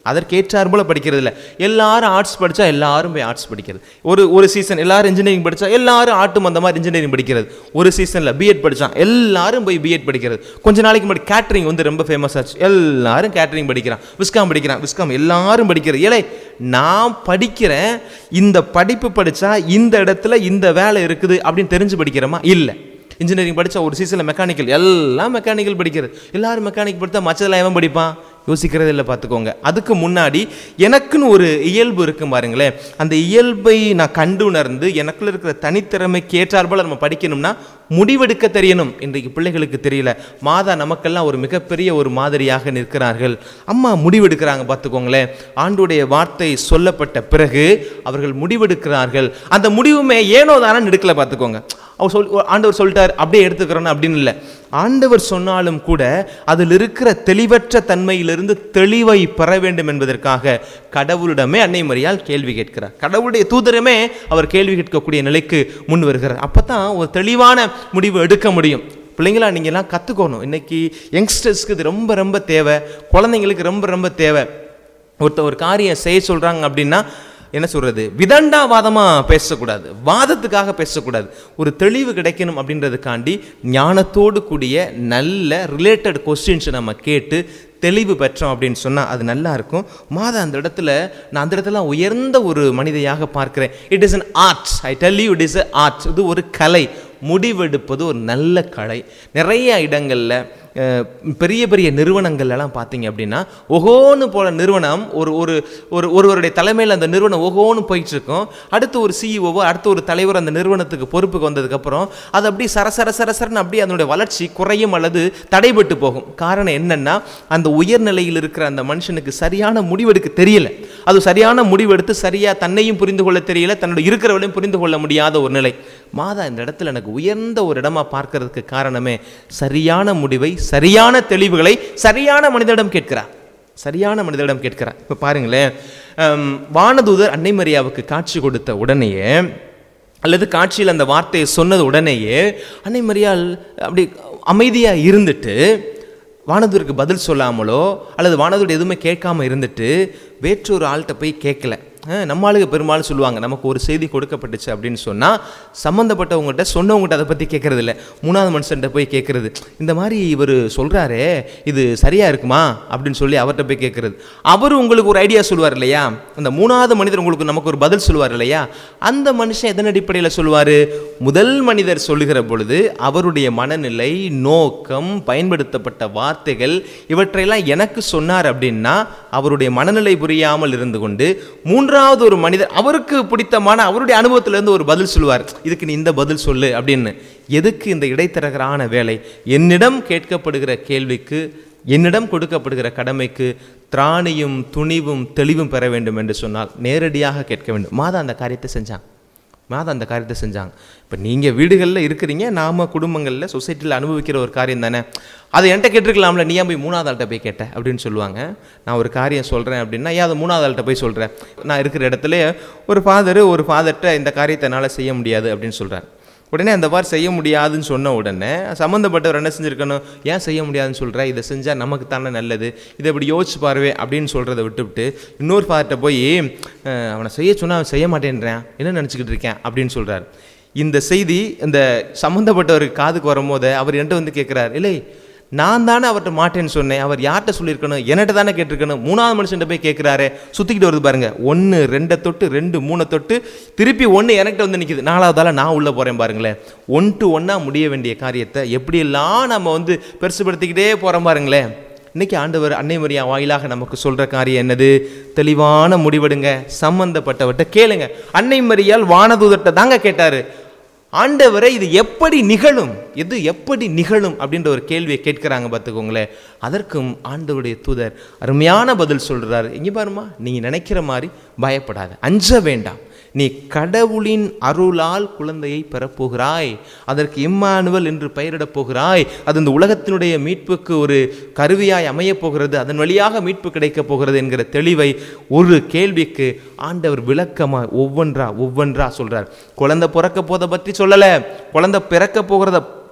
அதற்கேற்றார் போல படிக்கிறது இல்லை எல்லாரும் ஆர்ட்ஸ் படித்தா எல்லாரும் போய் ஆர்ட்ஸ் படிக்கிறது ஒரு ஒரு சீசன் எல்லாரும் இன்ஜினியரிங் படித்தா எல்லாரும் ஆட்டும் அந்த மாதிரி இன்ஜினியரிங் படிக்கிறது ஒரு சீசனில் பிஎட் படித்தான் எல்லாரும் போய் பிஎட் படிக்கிறது கொஞ்ச நாளைக்கு முன்னாடி கேட்ரிங் வந்து ரொம்ப ஃபேமஸ் ஆச்சு எல்லாரும் கேட்ரிங் படிக்கிறான் விஸ்காம் படிக்கிறான் விஸ்காம் எல்லாரும் படிக்கிறது ஏலே நான் படிக்கிறேன் இந்த படிப்பு படித்தா இந்த இடத்துல இந்த வேலை இருக்குது அப்படின்னு தெரிஞ்சு படிக்கிறோமா இல்லை இன்ஜினியரிங் படித்தா ஒரு சீசனில் மெக்கானிக்கல் எல்லாம் மெக்கானிக்கல் படிக்கிறது எல்லாரும் மெக்கானிக் படித்தா மற்றதெல்லாம் எவன் படிப்பான் யோசிக்கிறதே இல்லை பார்த்துக்கோங்க அதுக்கு முன்னாடி எனக்குன்னு ஒரு இயல்பு இருக்கும் பாருங்களேன் அந்த இயல்பை நான் கண்டு உணர்ந்து எனக்குள்ள இருக்கிற தனித்திறமைக்கு ஏற்றாற்போல் நம்ம படிக்கணும்னா முடிவெடுக்க தெரியணும் இன்றைக்கு பிள்ளைகளுக்கு தெரியல மாதா நமக்கெல்லாம் ஒரு மிகப்பெரிய ஒரு மாதிரியாக நிற்கிறார்கள் அம்மா முடிவெடுக்கிறாங்க பார்த்துக்கோங்களேன் ஆண்டுடைய வார்த்தை சொல்லப்பட்ட பிறகு அவர்கள் முடிவெடுக்கிறார்கள் அந்த முடிவுமே ஏனோ தானே எடுக்கல பார்த்துக்கோங்க அவர் சொல் ஆண்டவர் சொல்லிட்டார் அப்படியே எடுத்துக்கிறோன்னு அப்படின்னு இல்லை ஆண்டவர் சொன்னாலும் கூட அதில் இருக்கிற தெளிவற்ற தன்மையிலிருந்து தெளிவை பெற வேண்டும் என்பதற்காக கடவுளிடமே அன்னை மரியால் கேள்வி கேட்கிறார் கடவுளுடைய தூதரமே அவர் கேள்வி கேட்கக்கூடிய நிலைக்கு முன் வருகிறார் அப்போ தான் ஒரு தெளிவான முடிவு எடுக்க முடியும் பிள்ளைங்களா நீங்கள்லாம் கற்றுக்கணும் இன்னைக்கு யங்ஸ்டர்ஸ்க்கு இது ரொம்ப ரொம்ப தேவை குழந்தைங்களுக்கு ரொம்ப ரொம்ப தேவை ஒருத்தர் ஒரு காரியம் செய்ய சொல்கிறாங்க அப்படின்னா என்ன சொல்றது விதண்டாவாதமாக பேசக்கூடாது வாதத்துக்காக பேசக்கூடாது ஒரு தெளிவு கிடைக்கணும் அப்படின்றதுக்காண்டி ஞானத்தோடு கூடிய நல்ல ரிலேட்டட் கொஸ்டின்ஸை நம்ம கேட்டு தெளிவு பெற்றோம் அப்படின்னு சொன்னால் அது நல்லா இருக்கும் மாதா அந்த இடத்துல நான் அந்த இடத்துல உயர்ந்த ஒரு மனிதையாக பார்க்கிறேன் it is an art I tell you it is a art இது ஒரு கலை முடிவெடுப்பது ஒரு நல்ல கலை நிறைய இடங்களில் அஹ், பெரிய பெரிய நிறுவனங்கள்லாம் பார்த்தீங்க அப்படின்னா ஒகோன்னு போல நிறுவனம் ஒரு ஒரு ஒரு ஒருவருடைய தலைமையில் அந்த நிறுவனம் ஒகோன்னு போயிட்டு இருக்கும் அடுத்து ஒரு சிஇஓவோ அடுத்து ஒரு தலைவர் அந்த நிறுவனத்துக்கு பொறுப்புக்கு வந்ததுக்கப்புறம் அது அப்படியே சரசர சரசரன்னு அப்படியே அதனுடைய வளர்ச்சி குறையும் அல்லது தடைபட்டு போகும் காரணம் என்னன்னா அந்த உயர்நிலையில் இருக்கிற அந்த மனுஷனுக்கு சரியான முடிவெடுக்க தெரியல அது சரியான முடிவெடுத்து சரியா தன்னையும் புரிந்து கொள்ள தெரியல தன்னுடைய இருக்கிறவளையும் புரிந்து கொள்ள முடியாத ஒரு நிலை மாதா இந்த இடத்துல எனக்கு உயர்ந்த ஒரு இடமா பார்க்கறதுக்கு காரணமே சரியான முடிவை சரியான தெளிவுகளை சரியான மனிதனிடம் கேட்கிறார் சரியான மனிதனிடம் கேட்கிறார் இப்போ பாருங்களேன் ஹம், வானதூதர் அன்னை மரியாவுக்கு காட்சி கொடுத்த உடனேயே அல்லது காட்சியில் அந்த வார்த்தையை சொன்னது உடனேயே அன்னை மரியாள் அப்படி அமைதியாக இருந்துட்டு வானதூருக்கு பதில் சொல்லாமலோ அல்லது வானதூர் எதுவுமே கேட்காம இருந்துட்டு வேற்றொரு ஆள்கிட்ட போய் கேட்கல அஹ், நம்ம ஆளுங்க பெரும்பாலும் சொல்லுவாங்க நமக்கு ஒரு செய்தி கொடுக்கப்பட்டுச்சு அப்படின்னு சொன்னால் சம்மந்தப்பட்டவங்ககிட்ட சொன்னவங்ககிட்ட அதை பற்றி கேட்கறது இல்லை மூணாவது மனுஷன்ட்ட போய் கேட்கறது இந்த மாதிரி இவர் சொல்கிறாரே இது சரியாக இருக்குமா அப்படின்னு சொல்லி அவர்கிட்ட போய் கேட்கறது அவர் உங்களுக்கு ஒரு ஐடியா சொல்லுவார் இல்லையா அந்த மூணாவது மனிதர் உங்களுக்கு நமக்கு ஒரு பதில் சொல்லுவார் இல்லையா அந்த மனுஷன் எதன் அடிப்படையில் சொல்லுவார் முதல் மனிதர் சொல்லுகிற பொழுது அவருடைய மனநிலை நோக்கம் பயன்படுத்தப்பட்ட வார்த்தைகள் இவற்றையெல்லாம் எனக்கு சொன்னார் அப்படின்னா அவருடைய மனநிலை புரியாமல் இருந்து கொண்டு மூன்றாவது ஒரு மனிதர் அவருக்கு பிடித்தமான அவருடைய அனுபவத்திலிருந்து ஒரு பதில் சொல்லுவார் இதுக்கு நீ இந்த பதில் சொல்லு அப்படின்னு எதுக்கு இந்த இடைத்தரகரான வேலை என்னிடம் கேட்கப்படுகிற கேள்விக்கு என்னிடம் கொடுக்கப்படுகிற கடமைக்கு திராணியும் துணிவும் தெளிவும் பெற வேண்டும் என்று சொன்னால் நேரடியாக கேட்க வேண்டும் மாதா அந்த காரியத்தை செஞ்சான் மாதா அந்த காரியத்தை செஞ்சாங்க இப்போ நீங்கள் வீடுகளில் இருக்கிறீங்க நாம குடும்பங்களில் சொசைட்டியில் அனுபவிக்கிற ஒரு காரியம் தானே அதை என்கிட்ட கேட்டிருக்கலாம்ல நீ ஏன் போய் மூணாவது ஆள்கிட்ட போய் கேட்ட அப்படின்னு சொல்லுவாங்க நான் ஒரு காரியம் சொல்கிறேன் அப்படின்னா ஏன் அதை மூணாவது ஆள்கிட்ட போய் சொல்கிறேன் நான் இருக்கிற இடத்துல ஒரு ஃபாதர் ஒரு ஃபாதர்கிட்ட இந்த காரியத்தை என்னால் செய்ய முடியாது அப்படின்னு சொல்கிறார் உடனே அந்த மாதிரி செய்ய முடியாதுன்னு சொன்ன உடனே சம்மந்தப்பட்டவர் என்ன செஞ்சுருக்கணும் ஏன் செய்ய முடியாதுன்னு சொல்கிற இதை செஞ்சால் நமக்கு தானே நல்லது இதை இப்படி யோசிச்சு பாருவே அப்படின்னு சொல்கிறத விட்டுவிட்டு இன்னொரு ஃபாதர்கிட்ட போய் அஹ், அவனை செய்ய சொன்னால் அவன் செய்ய மாட்டேன்றேன் என்ன நினச்சிக்கிட்டு இருக்கேன் அப்படின்னு சொல்கிறார் இந்த செய்தி இந்த சம்மந்தப்பட்டவருக்கு காதுக்கு வரும்போது அவர் என்கிட்ட வந்து கேட்குறார் இல்லை நான் தானே அவர்கிட்ட மாட்டேன்னு சொன்னேன் அவர் யார்கிட்ட சொல்லியிருக்கணும் என்கிட்ட தானே கேட்டிருக்கணும் மூணாவது மனுஷன்ட்ட போய் கேட்குறாரு சுற்றிக்கிட்டு வருது பாருங்க ஒன்று ரெண்டை தொட்டு ரெண்டு மூணை தொட்டு திருப்பி ஒன்று என்கிட்ட வந்து நிற்கிது நாலாவதால நான் உள்ளே போகிறேன் பாருங்களேன் ஒன் டு ஒன்னாக முடிய வேண்டிய காரியத்தை எப்படியெல்லாம் நம்ம வந்து பெருசுபடுத்திக்கிட்டே போகிறோம் பாருங்களேன் இன்னைக்கு ஆண்டவர் அன்னை மரியா வாயிலாக நமக்கு சொல்கிற காரியம் என்னது தெளிவான முடிவெடுங்க சம்பந்தப்பட்டவர்கிட்ட கேளுங்க அன்னை மரியால் வானதூதர்கிட்ட தாங்க கேட்டாரு ஆண்டவரை இது எப்படி நிகழும் இது எப்படி நிகழும் அப்படின்ற ஒரு கேள்வியை கேட்குறாங்க பார்த்துக்கோங்களேன் அதற்கும் ஆண்டவருடைய தூதர் அருமையான பதில் சொல்றாரு இங்கே பாருமா நீங்க நினைக்கிற மாதிரி பயப்படாத அஞ்ச வேண்டாம் நீ கடவுளின் அருளால் குழந்தையை பெறப்போகிறாய் அதற்கு இம்மானுவல் என்று பெயரிடப் போகிறாய் அது இந்த உலகத்தினுடைய மீட்புக்கு ஒரு கருவியாய் அமையப் போகிறது அதன் வழியாக மீட்பு கிடைக்கப் போகிறது என்கிற தெளிவை ஒரு கேள்விக்கு ஆண்டவர் விளக்கமா ஒவ்வொன்றா ஒவ்வொன்றா சொல்றார் குழந்தை பிறக்க போதை பற்றி சொல்லலை குழந்தை பிறக்க போகிறத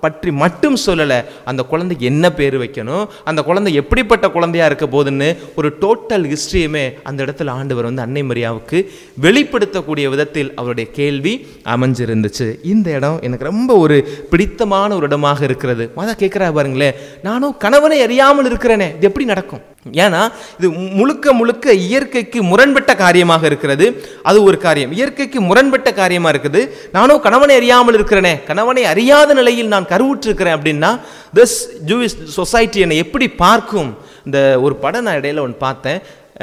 பற்றி மட்டும் சொல்லலை அந்த குழந்தைக்கு என்ன பேர் வைக்கணும் அந்த குழந்தை எப்படிப்பட்ட குழந்தையா இருக்க போகுதுன்னு ஒரு டோட்டல் ஹிஸ்ட்ரியுமே அந்த இடத்துல ஆண்டவர் வந்து அன்னை மரியாவுக்கு வெளிப்படுத்தக்கூடிய விதத்தில் அவருடைய கேள்வி அமைஞ்சிருந்துச்சு இந்த இடம் எனக்கு ரொம்ப ஒரு பிடித்தமான ஒரு இடமாக இருக்கிறது மாதா கேட்குறா பாருங்களேன் நானும் கணவனை அறியாமல் இருக்கிறேனே இது எப்படி நடக்கும் ஏன்னா இது முழுக்க முழுக்க இயற்கைக்கு முரண்பட்ட காரியமாக இருக்கிறது அது ஒரு காரியம் இயற்கைக்கு முரண்பட்ட காரியமா இருக்குது நானும் கணவனை அறியாமல் இருக்கிறேனே கணவனை அறியாத நிலையில் நான் கருவுற்றிருக்கிறேன் அப்படின்னா திஸ் ஜூவிஸ் சொசைட்டி என்னை எப்படி பார்க்கும் இந்த ஒரு படம் நான் இடையில ஒன்று பார்த்தேன்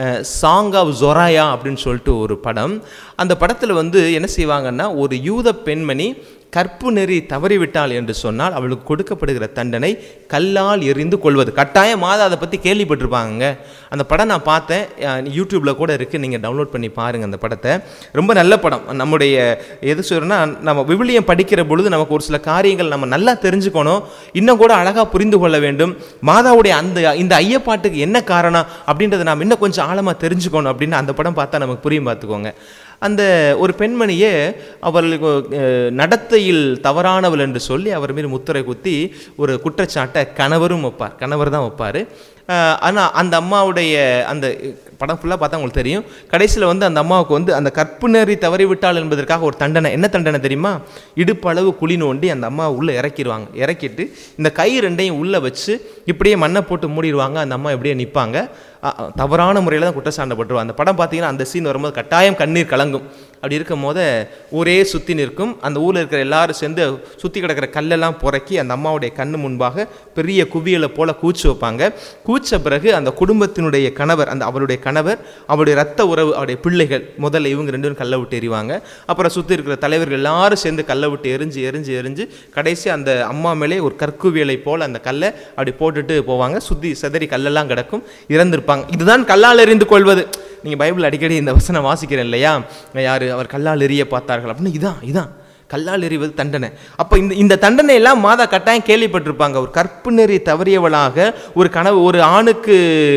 சாங் ஆஃப் ஜொராயா அப்படின்னு சொல்லிட்டு ஒரு படம் அந்த படத்தில் வந்து என்ன செய்வாங்கன்னா ஒரு யூத பெண்மணி கற்பு நெறி தவறிவிட்டாள் என்று சொன்னால் அவளுக்கு கொடுக்கப்படுகிற தண்டனை கல்லால் எறிந்து கொள்வது கட்டாயமாக அதை பற்றி கேள்விப்பட்டிருப்பாங்க அந்த படம் நான் பார்த்தேன் அஹ் யூடியூப்ல கூட இருக்குது நீங்கள் டவுன்லோட் பண்ணி பாருங்கள் அந்த படத்தை ரொம்ப நல்ல படம் நம்முடைய எது சொல்கிறேன்னா நம்ம விவிலியம் படிக்கிற பொழுது நமக்கு ஒரு சில காரியங்கள் நம்ம நல்லா தெரிஞ்சுக்கணும் இன்னும் கூட அழகாக புரிந்து கொள்ள வேண்டும் மாதாவுடைய அந்த இந்த ஐயப்பாட்டுக்கு என்ன காரணம் அப்படின்றத நாம் இன்னும் கொஞ்சம் ஆழமாக தெரிஞ்சுக்கணும் அப்படின்னு அந்த படம் பார்த்தா நமக்கு புரியும் பார்த்துக்கோங்க அந்த ஒரு பெண்மணியே அவர்களுக்கு அஹ், நடத்தையில் தவறானவள் என்று சொல்லி அவர் மீது முத்திரை குத்தி ஒரு குற்றச்சாட்டை கணவரும் வைப்பார் கணவர் தான் வைப்பார் ஆனால் அந்த அம்மாவுடைய அந்த படம் ஃபுல்லாக பார்த்தா உங்களுக்கு தெரியும் கடைசியில் வந்து அந்த அம்மாவுக்கு வந்து அந்த கற்பு நெறி தவறிவிட்டாள் என்பதற்காக ஒரு தண்டனை என்ன தண்டனை தெரியுமா இடுப்பளவு குழி நோண்டி அந்த அம்மாவை உள்ளே இறக்கிடுவாங்க இறக்கிட்டு இந்த கை ரெண்டையும் உள்ளே வச்சு இப்படியே மண்ணை போட்டு மூடிடுவாங்க அந்த அம்மா இப்படியே நிற்பாங்க தவறான முறையில் தான் குற்றச்சாண்டப்பட்டுருவாங்க அந்த படம் பார்த்தீங்கன்னா அந்த சீன் வரும்போது கட்டாயம் கண்ணீர் கலங்கும் அப்படி இருக்கும் போது ஊரே சுற்றி நிற்கும் அந்த ஊரில் இருக்கிற எல்லாரும் சேர்ந்து சுற்றி கிடக்கிற கல்லெல்லாம் புறக்கி அந்த அம்மாவுடைய கண்ணு முன்பாக பெரிய குவியலை போல கூச்சு வைப்பாங்க கூச்ச பிறகு அந்த குடும்பத்தினுடைய கணவர் அந்த அவருடைய கணவர் அவருடைய ரத்த உறவு அவருடைய பிள்ளைகள் முதல்ல இவங்க ரெண்டு பேரும் கல்லை விட்டு எறிவாங்க அப்புறம் சுற்றி இருக்கிற தலைவர்கள் எல்லாரும் சேர்ந்து கல்லை விட்டு எரிஞ்சு எரிஞ்சு எரிஞ்சு கடைசி அந்த அம்மா மேலே ஒரு கற்குவியலை போல் அந்த கல்லை அப்படி போட்டுட்டு போவாங்க சுற்றி செதறி கல்லெல்லாம் கிடக்கும் இறந்திருப்பாங்க இதுதான் கல்லால் எறிந்து கொள்வது நீங்கள் பைபிள் அடிக்கடி இந்த வசனம் வாசிக்கிறேன் இல்லையா யார் அவர் கல்லால் எறிய பார்த்தார்கள் அப்படின்னு இதான் இதான் கல்லால் எறிவது தண்டனை அப்போ இந்த இந்த தண்டனை எல்லாம் மாதா கட்டாயம் கேள்விப்பட்டிருப்பாங்க ஒரு கற்பு நெறி தவறியவளாக ஒரு கனவு ஒரு ஆணுக்கு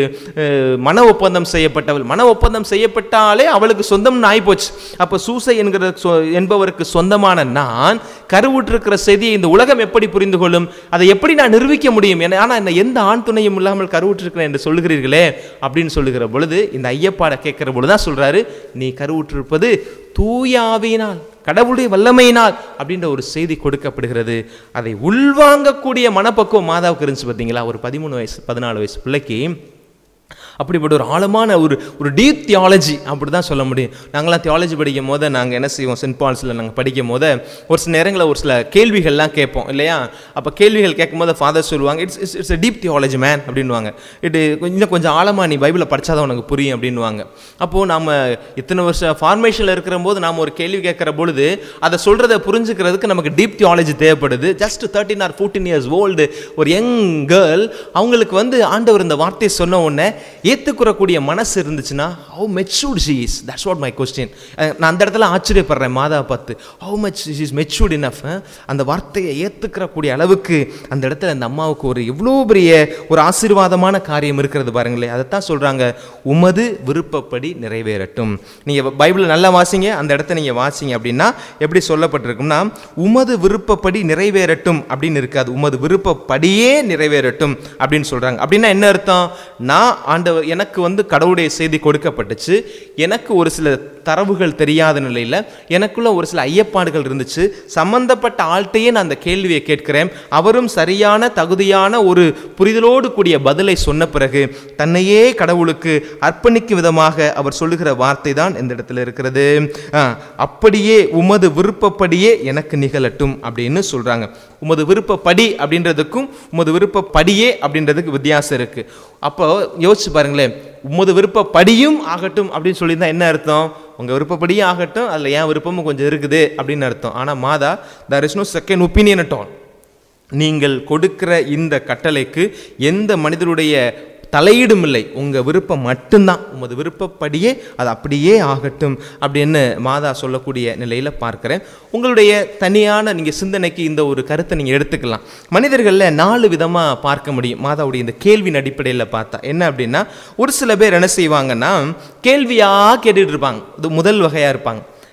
அஹ், மன ஒப்பந்தம் செய்யப்பட்டவள் மன ஒப்பந்தம் செய்யப்பட்டாலே அவளுக்கு சொந்தம்னு ஆயிப்போச்சு அப்போ சூசை என்கிற சொ- என்பவருக்கு சொந்தமான நான் கருவுற்றிருக்கிற செய்தியை இந்த உலகம் எப்படி புரிந்து கொள்ளும் அதை எப்படி நான் நிரூபிக்க முடியும் என ஆனால் என்ன எந்த ஆண் துணையும் இல்லாமல் கருவுற்றிருக்கிறேன் என்று சொல்லுகிறீர்களே அப்படின்னு சொல்லுகிற பொழுது இந்த ஐயப்பாட கேட்கிற பொழுது தான் சொல்றாரு நீ கருவுற்றிருப்பது தூயாவினால் கடவுளுடைய வல்லமையினால் அப்படின்ற ஒரு செய்தி கொடுக்கப்படுகிறது அதை உள்வாங்கக்கூடிய மனப்பக்குவம் மாதாவுக்கு இருந்துச்சு பார்த்தீங்களா ஒரு பதிமூணு வயசு பதினாலு வயசு பிள்ளைக்கு அப்படிப்பட்ட ஒரு ஆழமான ஒரு ஒரு டீப் தியாலஜி அப்படி தான் சொல்ல முடியும் நாங்களாம் தியாலஜி படிக்கும் போது நாங்கள் என்ன செய்வோம் சென்ட் பால்ஸில் நாங்கள் படிக்கும் போது ஒரு சில நேரங்களில் ஒரு சில கேள்விகள்லாம் கேட்போம் இல்லையா அப்போ கேள்விகள் கேட்கும் போது ஃபாதர் சொல்லுவாங்க it's it's it's deep theology man அப்படின்வாங்க இது இன்னும் கொஞ்சம் ஆழமாக நீ பைபிளை படிச்சாதான் உனக்கு புரியும் அப்படின்வாங்க அப்போது நம்ம இத்தனை வருஷம் ஃபார்மேஷனில் இருக்கிற போது நாம் ஒரு கேள்வி கேட்குற பொழுது அதை சொல்கிறத புரிஞ்சுக்கிறதுக்கு நமக்கு டீப் தியாலஜி தேவைப்படுது just thirteen or fourteen years old ஒரு யங் கேர்ள் அவங்களுக்கு வந்து ஆண்டவர் இந்த வார்த்தையை சொன்ன உடனே ஏற்றுக்கிறக்கூடிய மனசு இருந்துச்சுன்னா how matured she is that's what my question நான் அந்த இடத்துல ஆச்சரியப்படுறேன் மாதா பார்த்து how much is matured enough அந்த வார்த்தையை ஏற்றுக்கிறக்கூடிய அளவுக்கு அந்த இடத்துல அந்த அம்மாவுக்கு ஒரு எவ்வளோ பெரிய ஒரு ஆசீர்வாதமான காரியம் இருக்கிறது பாருங்களேன் அதைத்தான் சொல்கிறாங்க உமது விருப்பப்படி நிறைவேறட்டும் நீங்கள் பைபிள் நல்லா வாசிங்க அந்த இடத்த நீங்கள் வாசிங்க அப்படின்னா எப்படி சொல்லப்பட்டிருக்கும்னா உமது விருப்பப்படி நிறைவேறட்டும் அப்படின்னு இருக்காது உமது விருப்பப்படியே நிறைவேறட்டும் அப்படின்னு சொல்கிறாங்க அப்படின்னா என்ன அர்த்தம் நான் ஆண்டவர் எனக்கு வந்து கடவுளுடைய செய்தி கொடுக்கப்பட்டுச்சு எனக்கு ஒரு சில தரவுகள் தெரியாத நிலையில் எனக்குள்ள ஒரு சில ஐயப்பாடுகள் இருந்துச்சு சம்பந்தப்பட்ட ஆள்கிட்டயே நான் அந்த கேள்வியை கேட்கிறேன் அவரும் சரியான தகுதியான ஒரு புரிதலோடு கூடிய பதிலை சொன்ன பிறகு தன்னையே கடவுளுக்கு அர்ப்பணிக்கும் விதமாக அவர் சொல்லுகிற வார்த்தை தான் இந்த இடத்துல இருக்கிறது ஆ, அப்படியே உமது விருப்பப்படியே எனக்கு நிகழட்டும் அப்படின்னு சொல்றாங்க உமது விருப்பப்படி அப்படின்றதுக்கும் உமது விருப்பப்படியே அப்படின்றதுக்கு வித்தியாசம் இருக்கு அப்போ யோசிச்சு பாருங்களேன் உமது விருப்பப்படியும் ஆகட்டும் அப்படின்னு சொல்லியிருந்தா என்ன அர்த்தம் உங்க விருப்பப்படியும் ஆகட்டும் அதுல என் விருப்பமும் கொஞ்சம் இருக்குது அப்படின்னு அர்த்தம் ஆனா matter is no second opinion at all நீங்கள் கொடுக்கிற இந்த கட்டளைக்கு எந்த மனிதருடைய தலையீடும் இல்லை உங்கள் விருப்பம் மட்டும்தான் உமது விருப்பப்படியே அது அப்படியே ஆகட்டும் அப்படின்னு மாதா சொல்லக்கூடிய நிலையில் பார்க்குறேன் உங்களுடைய தனியான நீங்கள் சிந்தனைக்கு இந்த ஒரு கருத்தை நீங்கள் எடுத்துக்கலாம் மனிதர்களில் நாலு விதமாக பார்க்க முடியும் மாதாவுடைய இந்த கேள்வியின் அடிப்படையில் பார்த்தா என்ன அப்படின்னா ஒரு சில பேர் என்ன செய்வாங்கன்னா கேள்வியாக கேட்டுட்டு இருப்பாங்க இது முதல் வகையாக இருப்பாங்க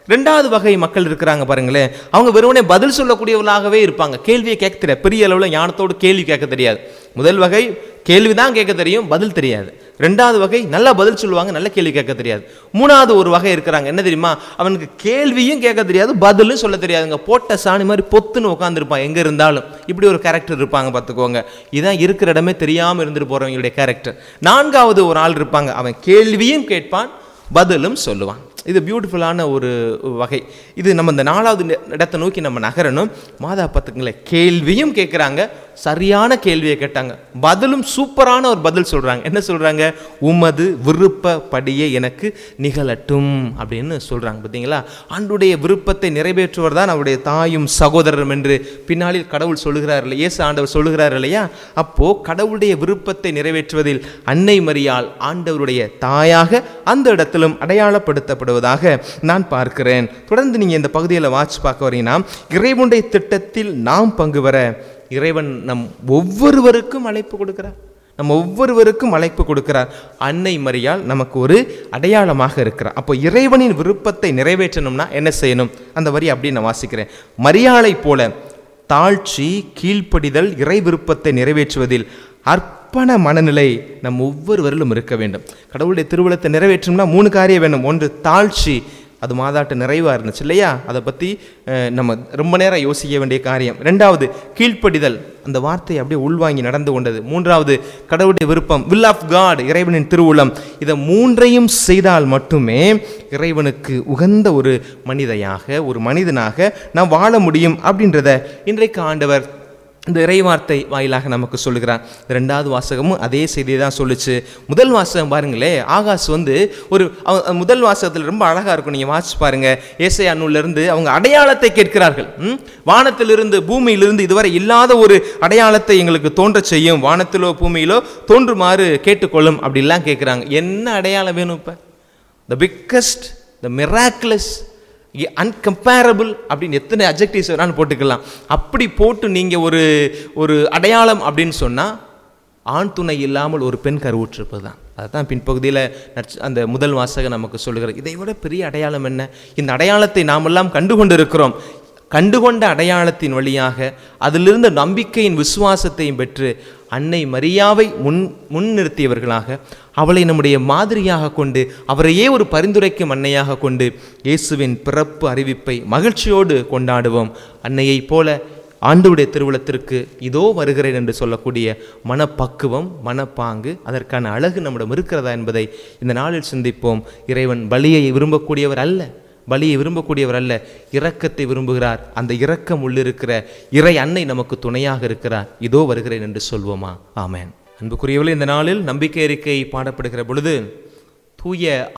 ரெண்டாவது வகை மக்கள் இருக்கிறாங்க பாருங்களேன் அவங்க வெறுமனே பதில் சொல்லக்கூடியவர்களாகவே இருப்பாங்க கேள்வியை கேட்க தெரியாது பெரிய அளவில் ஞானத்தோடு கேள்வி கேட்க தெரியாது முதல் வகை கேள்வி தான் கேட்க தெரியும் பதில் தெரியாது ரெண்டாவது வகை நல்லா பதில் சொல்லுவாங்க நல்ல கேள்வி கேட்க தெரியாது மூணாவது ஒரு வகை இருக்கிறாங்க என்ன தெரியுமா அவனுக்கு கேள்வியும் கேட்க தெரியாது பதிலும் சொல்ல தெரியாதுங்க போட்ட சாணி மாதிரி பொத்துன்னு உட்காந்துருப்பான் எங்கே இருந்தாலும் இப்படி ஒரு கேரக்டர் இருப்பாங்க பார்த்துக்கோங்க இதான் இருக்கிற இடமே தெரியாமல் இருந்துட்டு போகிறவங்களுடைய கேரக்டர் நான்காவது ஒரு ஆள் இருப்பாங்க அவன் கேள்வியும் கேட்பான் பதிலும் சொல்லுவான் இது பியூட்டிஃபுல்லான ஒரு வகை இது நம்ம இந்த நாலாவது நி- இடத்தை நோக்கி நம்ம நகரணும் மாதா பார்த்துங்களேன் கேள்வியும் கேட்குறாங்க சரியான கேள்வியை கேட்டாங்க பதிலும் சூப்பரான ஒரு பதில் சொல்கிறாங்க என்ன சொல்கிறாங்க உமது விருப்பப்படியே எனக்கு நிகழட்டும் அப்படின்னு சொல்கிறாங்க பார்த்தீங்களா ஆண்டுடைய விருப்பத்தை நிறைவேற்றுவர் தான் அவருடைய தாயும் சகோதரரும் என்று பின்னாளில் கடவுள் சொல்லுகிறார் இல்லையா இயேசு ஆண்டவர் சொல்லுகிறார் இல்லையா அப்போ கடவுளுடைய விருப்பத்தை நிறைவேற்றுவதில் அன்னை மரியாள் ஆண்டவருடைய தாயாக அந்த இடத்திலும் அடையாளப்படுத்தப்படுவதாக நான் பார்க்கிறேன் தொடர்ந்து நீங்க இந்த பகுதியில் வாட்ச் பார்க்க வரீங்கன்னா இறைவனுடைய திட்டத்தில் நாம் பங்கு பெற இறைவன் நம் ஒவ்வொருவருக்கும் அழைப்பு கொடுக்கிறார் நம்ம ஒவ்வொருவருக்கும் அழைப்பு கொடுக்கிறார் அன்னை மரியாள் நமக்கு ஒரு அடையாளமாக இருக்கிறார் அப்போ இறைவனின் விருப்பத்தை நிறைவேற்றணும்னா என்ன செய்யணும் அந்த வரி அப்படியே நான் வாசிக்கிறேன் மரியாளை போல தாழ்ச்சி கீழ்ப்படிதல் இறை விருப்பத்தை நிறைவேற்றுவதில் அர்ப்பண மனநிலை நம் ஒவ்வொருவரிலும் இருக்க வேண்டும் கடவுளுடைய திருவிழத்தை நிறைவேற்றணும்னா மூணு காரியம் வேணும் ஒன்று தாழ்ச்சி அது மாதாட்டு நிறைவாக இருந்துச்சு இல்லையா அதை பற்றி நம்ம ரொம்ப நேரம் யோசிக்க வேண்டிய காரியம் ரெண்டாவது கீழ்ப்படிதல் அந்த வார்த்தையை அப்படியே உள்வாங்கி நடந்து கொண்டது மூன்றாவது கடவுளுடைய விருப்பம் வில் ஆஃப் காட் இறைவனின் திருவுளம் இதை மூன்றையும் செய்தால் மட்டுமே இறைவனுக்கு உகந்த ஒரு மனிதையாக ஒரு மனிதனாக நாம் வாழ முடியும் அப்படின்றத இன்றைக்கு ஆண்டவர் இந்த இறைவார்த்தை வாயிலாக நமக்கு சொல்லுகிறார் இந்த ரெண்டாவது வாசகமும் அதே செய்தியை தான் சொல்லுச்சு முதல் வாசகம் பாருங்களே ஆகாஷ் வந்து ஒரு அவ- முதல் வாசகத்தில் ரொம்ப அழகாக இருக்கும் நீங்கள் வாசிச்சு பாருங்க ஏசையா நூல்லேருந்து அவங்க அடையாளத்தை கேட்கிறார்கள் ம்? வானத்திலிருந்து பூமியிலிருந்து இதுவரை இல்லாத ஒரு அடையாளத்தை எங்களுக்கு தோன்றச் செய்யும் வானத்திலோ பூமியிலோ தோன்றுமாறு கேட்டுக்கொள்ளும் அப்படிலாம் கேட்குறாங்க என்ன அடையாளம் வேணும் இப்போ the biggest the miraculous incomparable அப்படின்னு எத்தனை அப்ஜெக்டிவ்ஸ் வேணாலும் போட்டுக்கலாம் அப்படி போட்டு நீங்கள் ஒரு ஒரு அடையாளம் அப்படின்னு சொன்னால் ஆண் துணை இல்லாமல் ஒரு பெண் கருவுற்றிருப்பது தான் அதுதான் பின்பகுதியில் நட்ச அந்த முதல் வாசகம் நமக்கு சொல்லுகிறது இதை விட பெரிய அடையாளம் என்ன இந்த அடையாளத்தை நாமெல்லாம் கண்டுகொண்டு இருக்கிறோம் கண்டுகொண்ட அடையாளத்தின் வழியாக அதிலிருந்த நம்பிக்கையின் விசுவாசத்தையும் பெற்று அன்னை மரியாவை முன் முன்னிறுத்தியவர்களாக அவளை நம்முடைய மாதிரியாக கொண்டு அவரையே ஒரு பரிந்துரைக்கும் அன்னையாக கொண்டு இயேசுவின் பிறப்பு அறிவிப்பை மகிழ்ச்சியோடு கொண்டாடுவோம் அன்னையைப் போல ஆண்டவுடைய திருவிழத்திற்கு இதோ வருகிறேன் என்று சொல்லக்கூடிய மனப்பக்குவம் மனப்பாங்கு அதற்கான அழகு நம்மிடம் இருக்கிறதா என்பதை இந்த நாளில் சிந்திப்போம் இறைவன் பலியை விரும்பக்கூடியவர் அல்ல பலியை விரும்பக்கூடியவர் அல்ல இரக்கத்தை விரும்புகிறார் அந்த இரக்கம் உள்ளிருக்கிற இறை அன்னை நமக்கு துணையாக இருக்கிறார் இதோ வருகிறேன் என்று சொல்வோமா ஆமென் அன்புக்குரியவர்களே இந்த நாளில் நம்பிக்கை அறிக்கை பாடப்படுகிற பொழுது தூய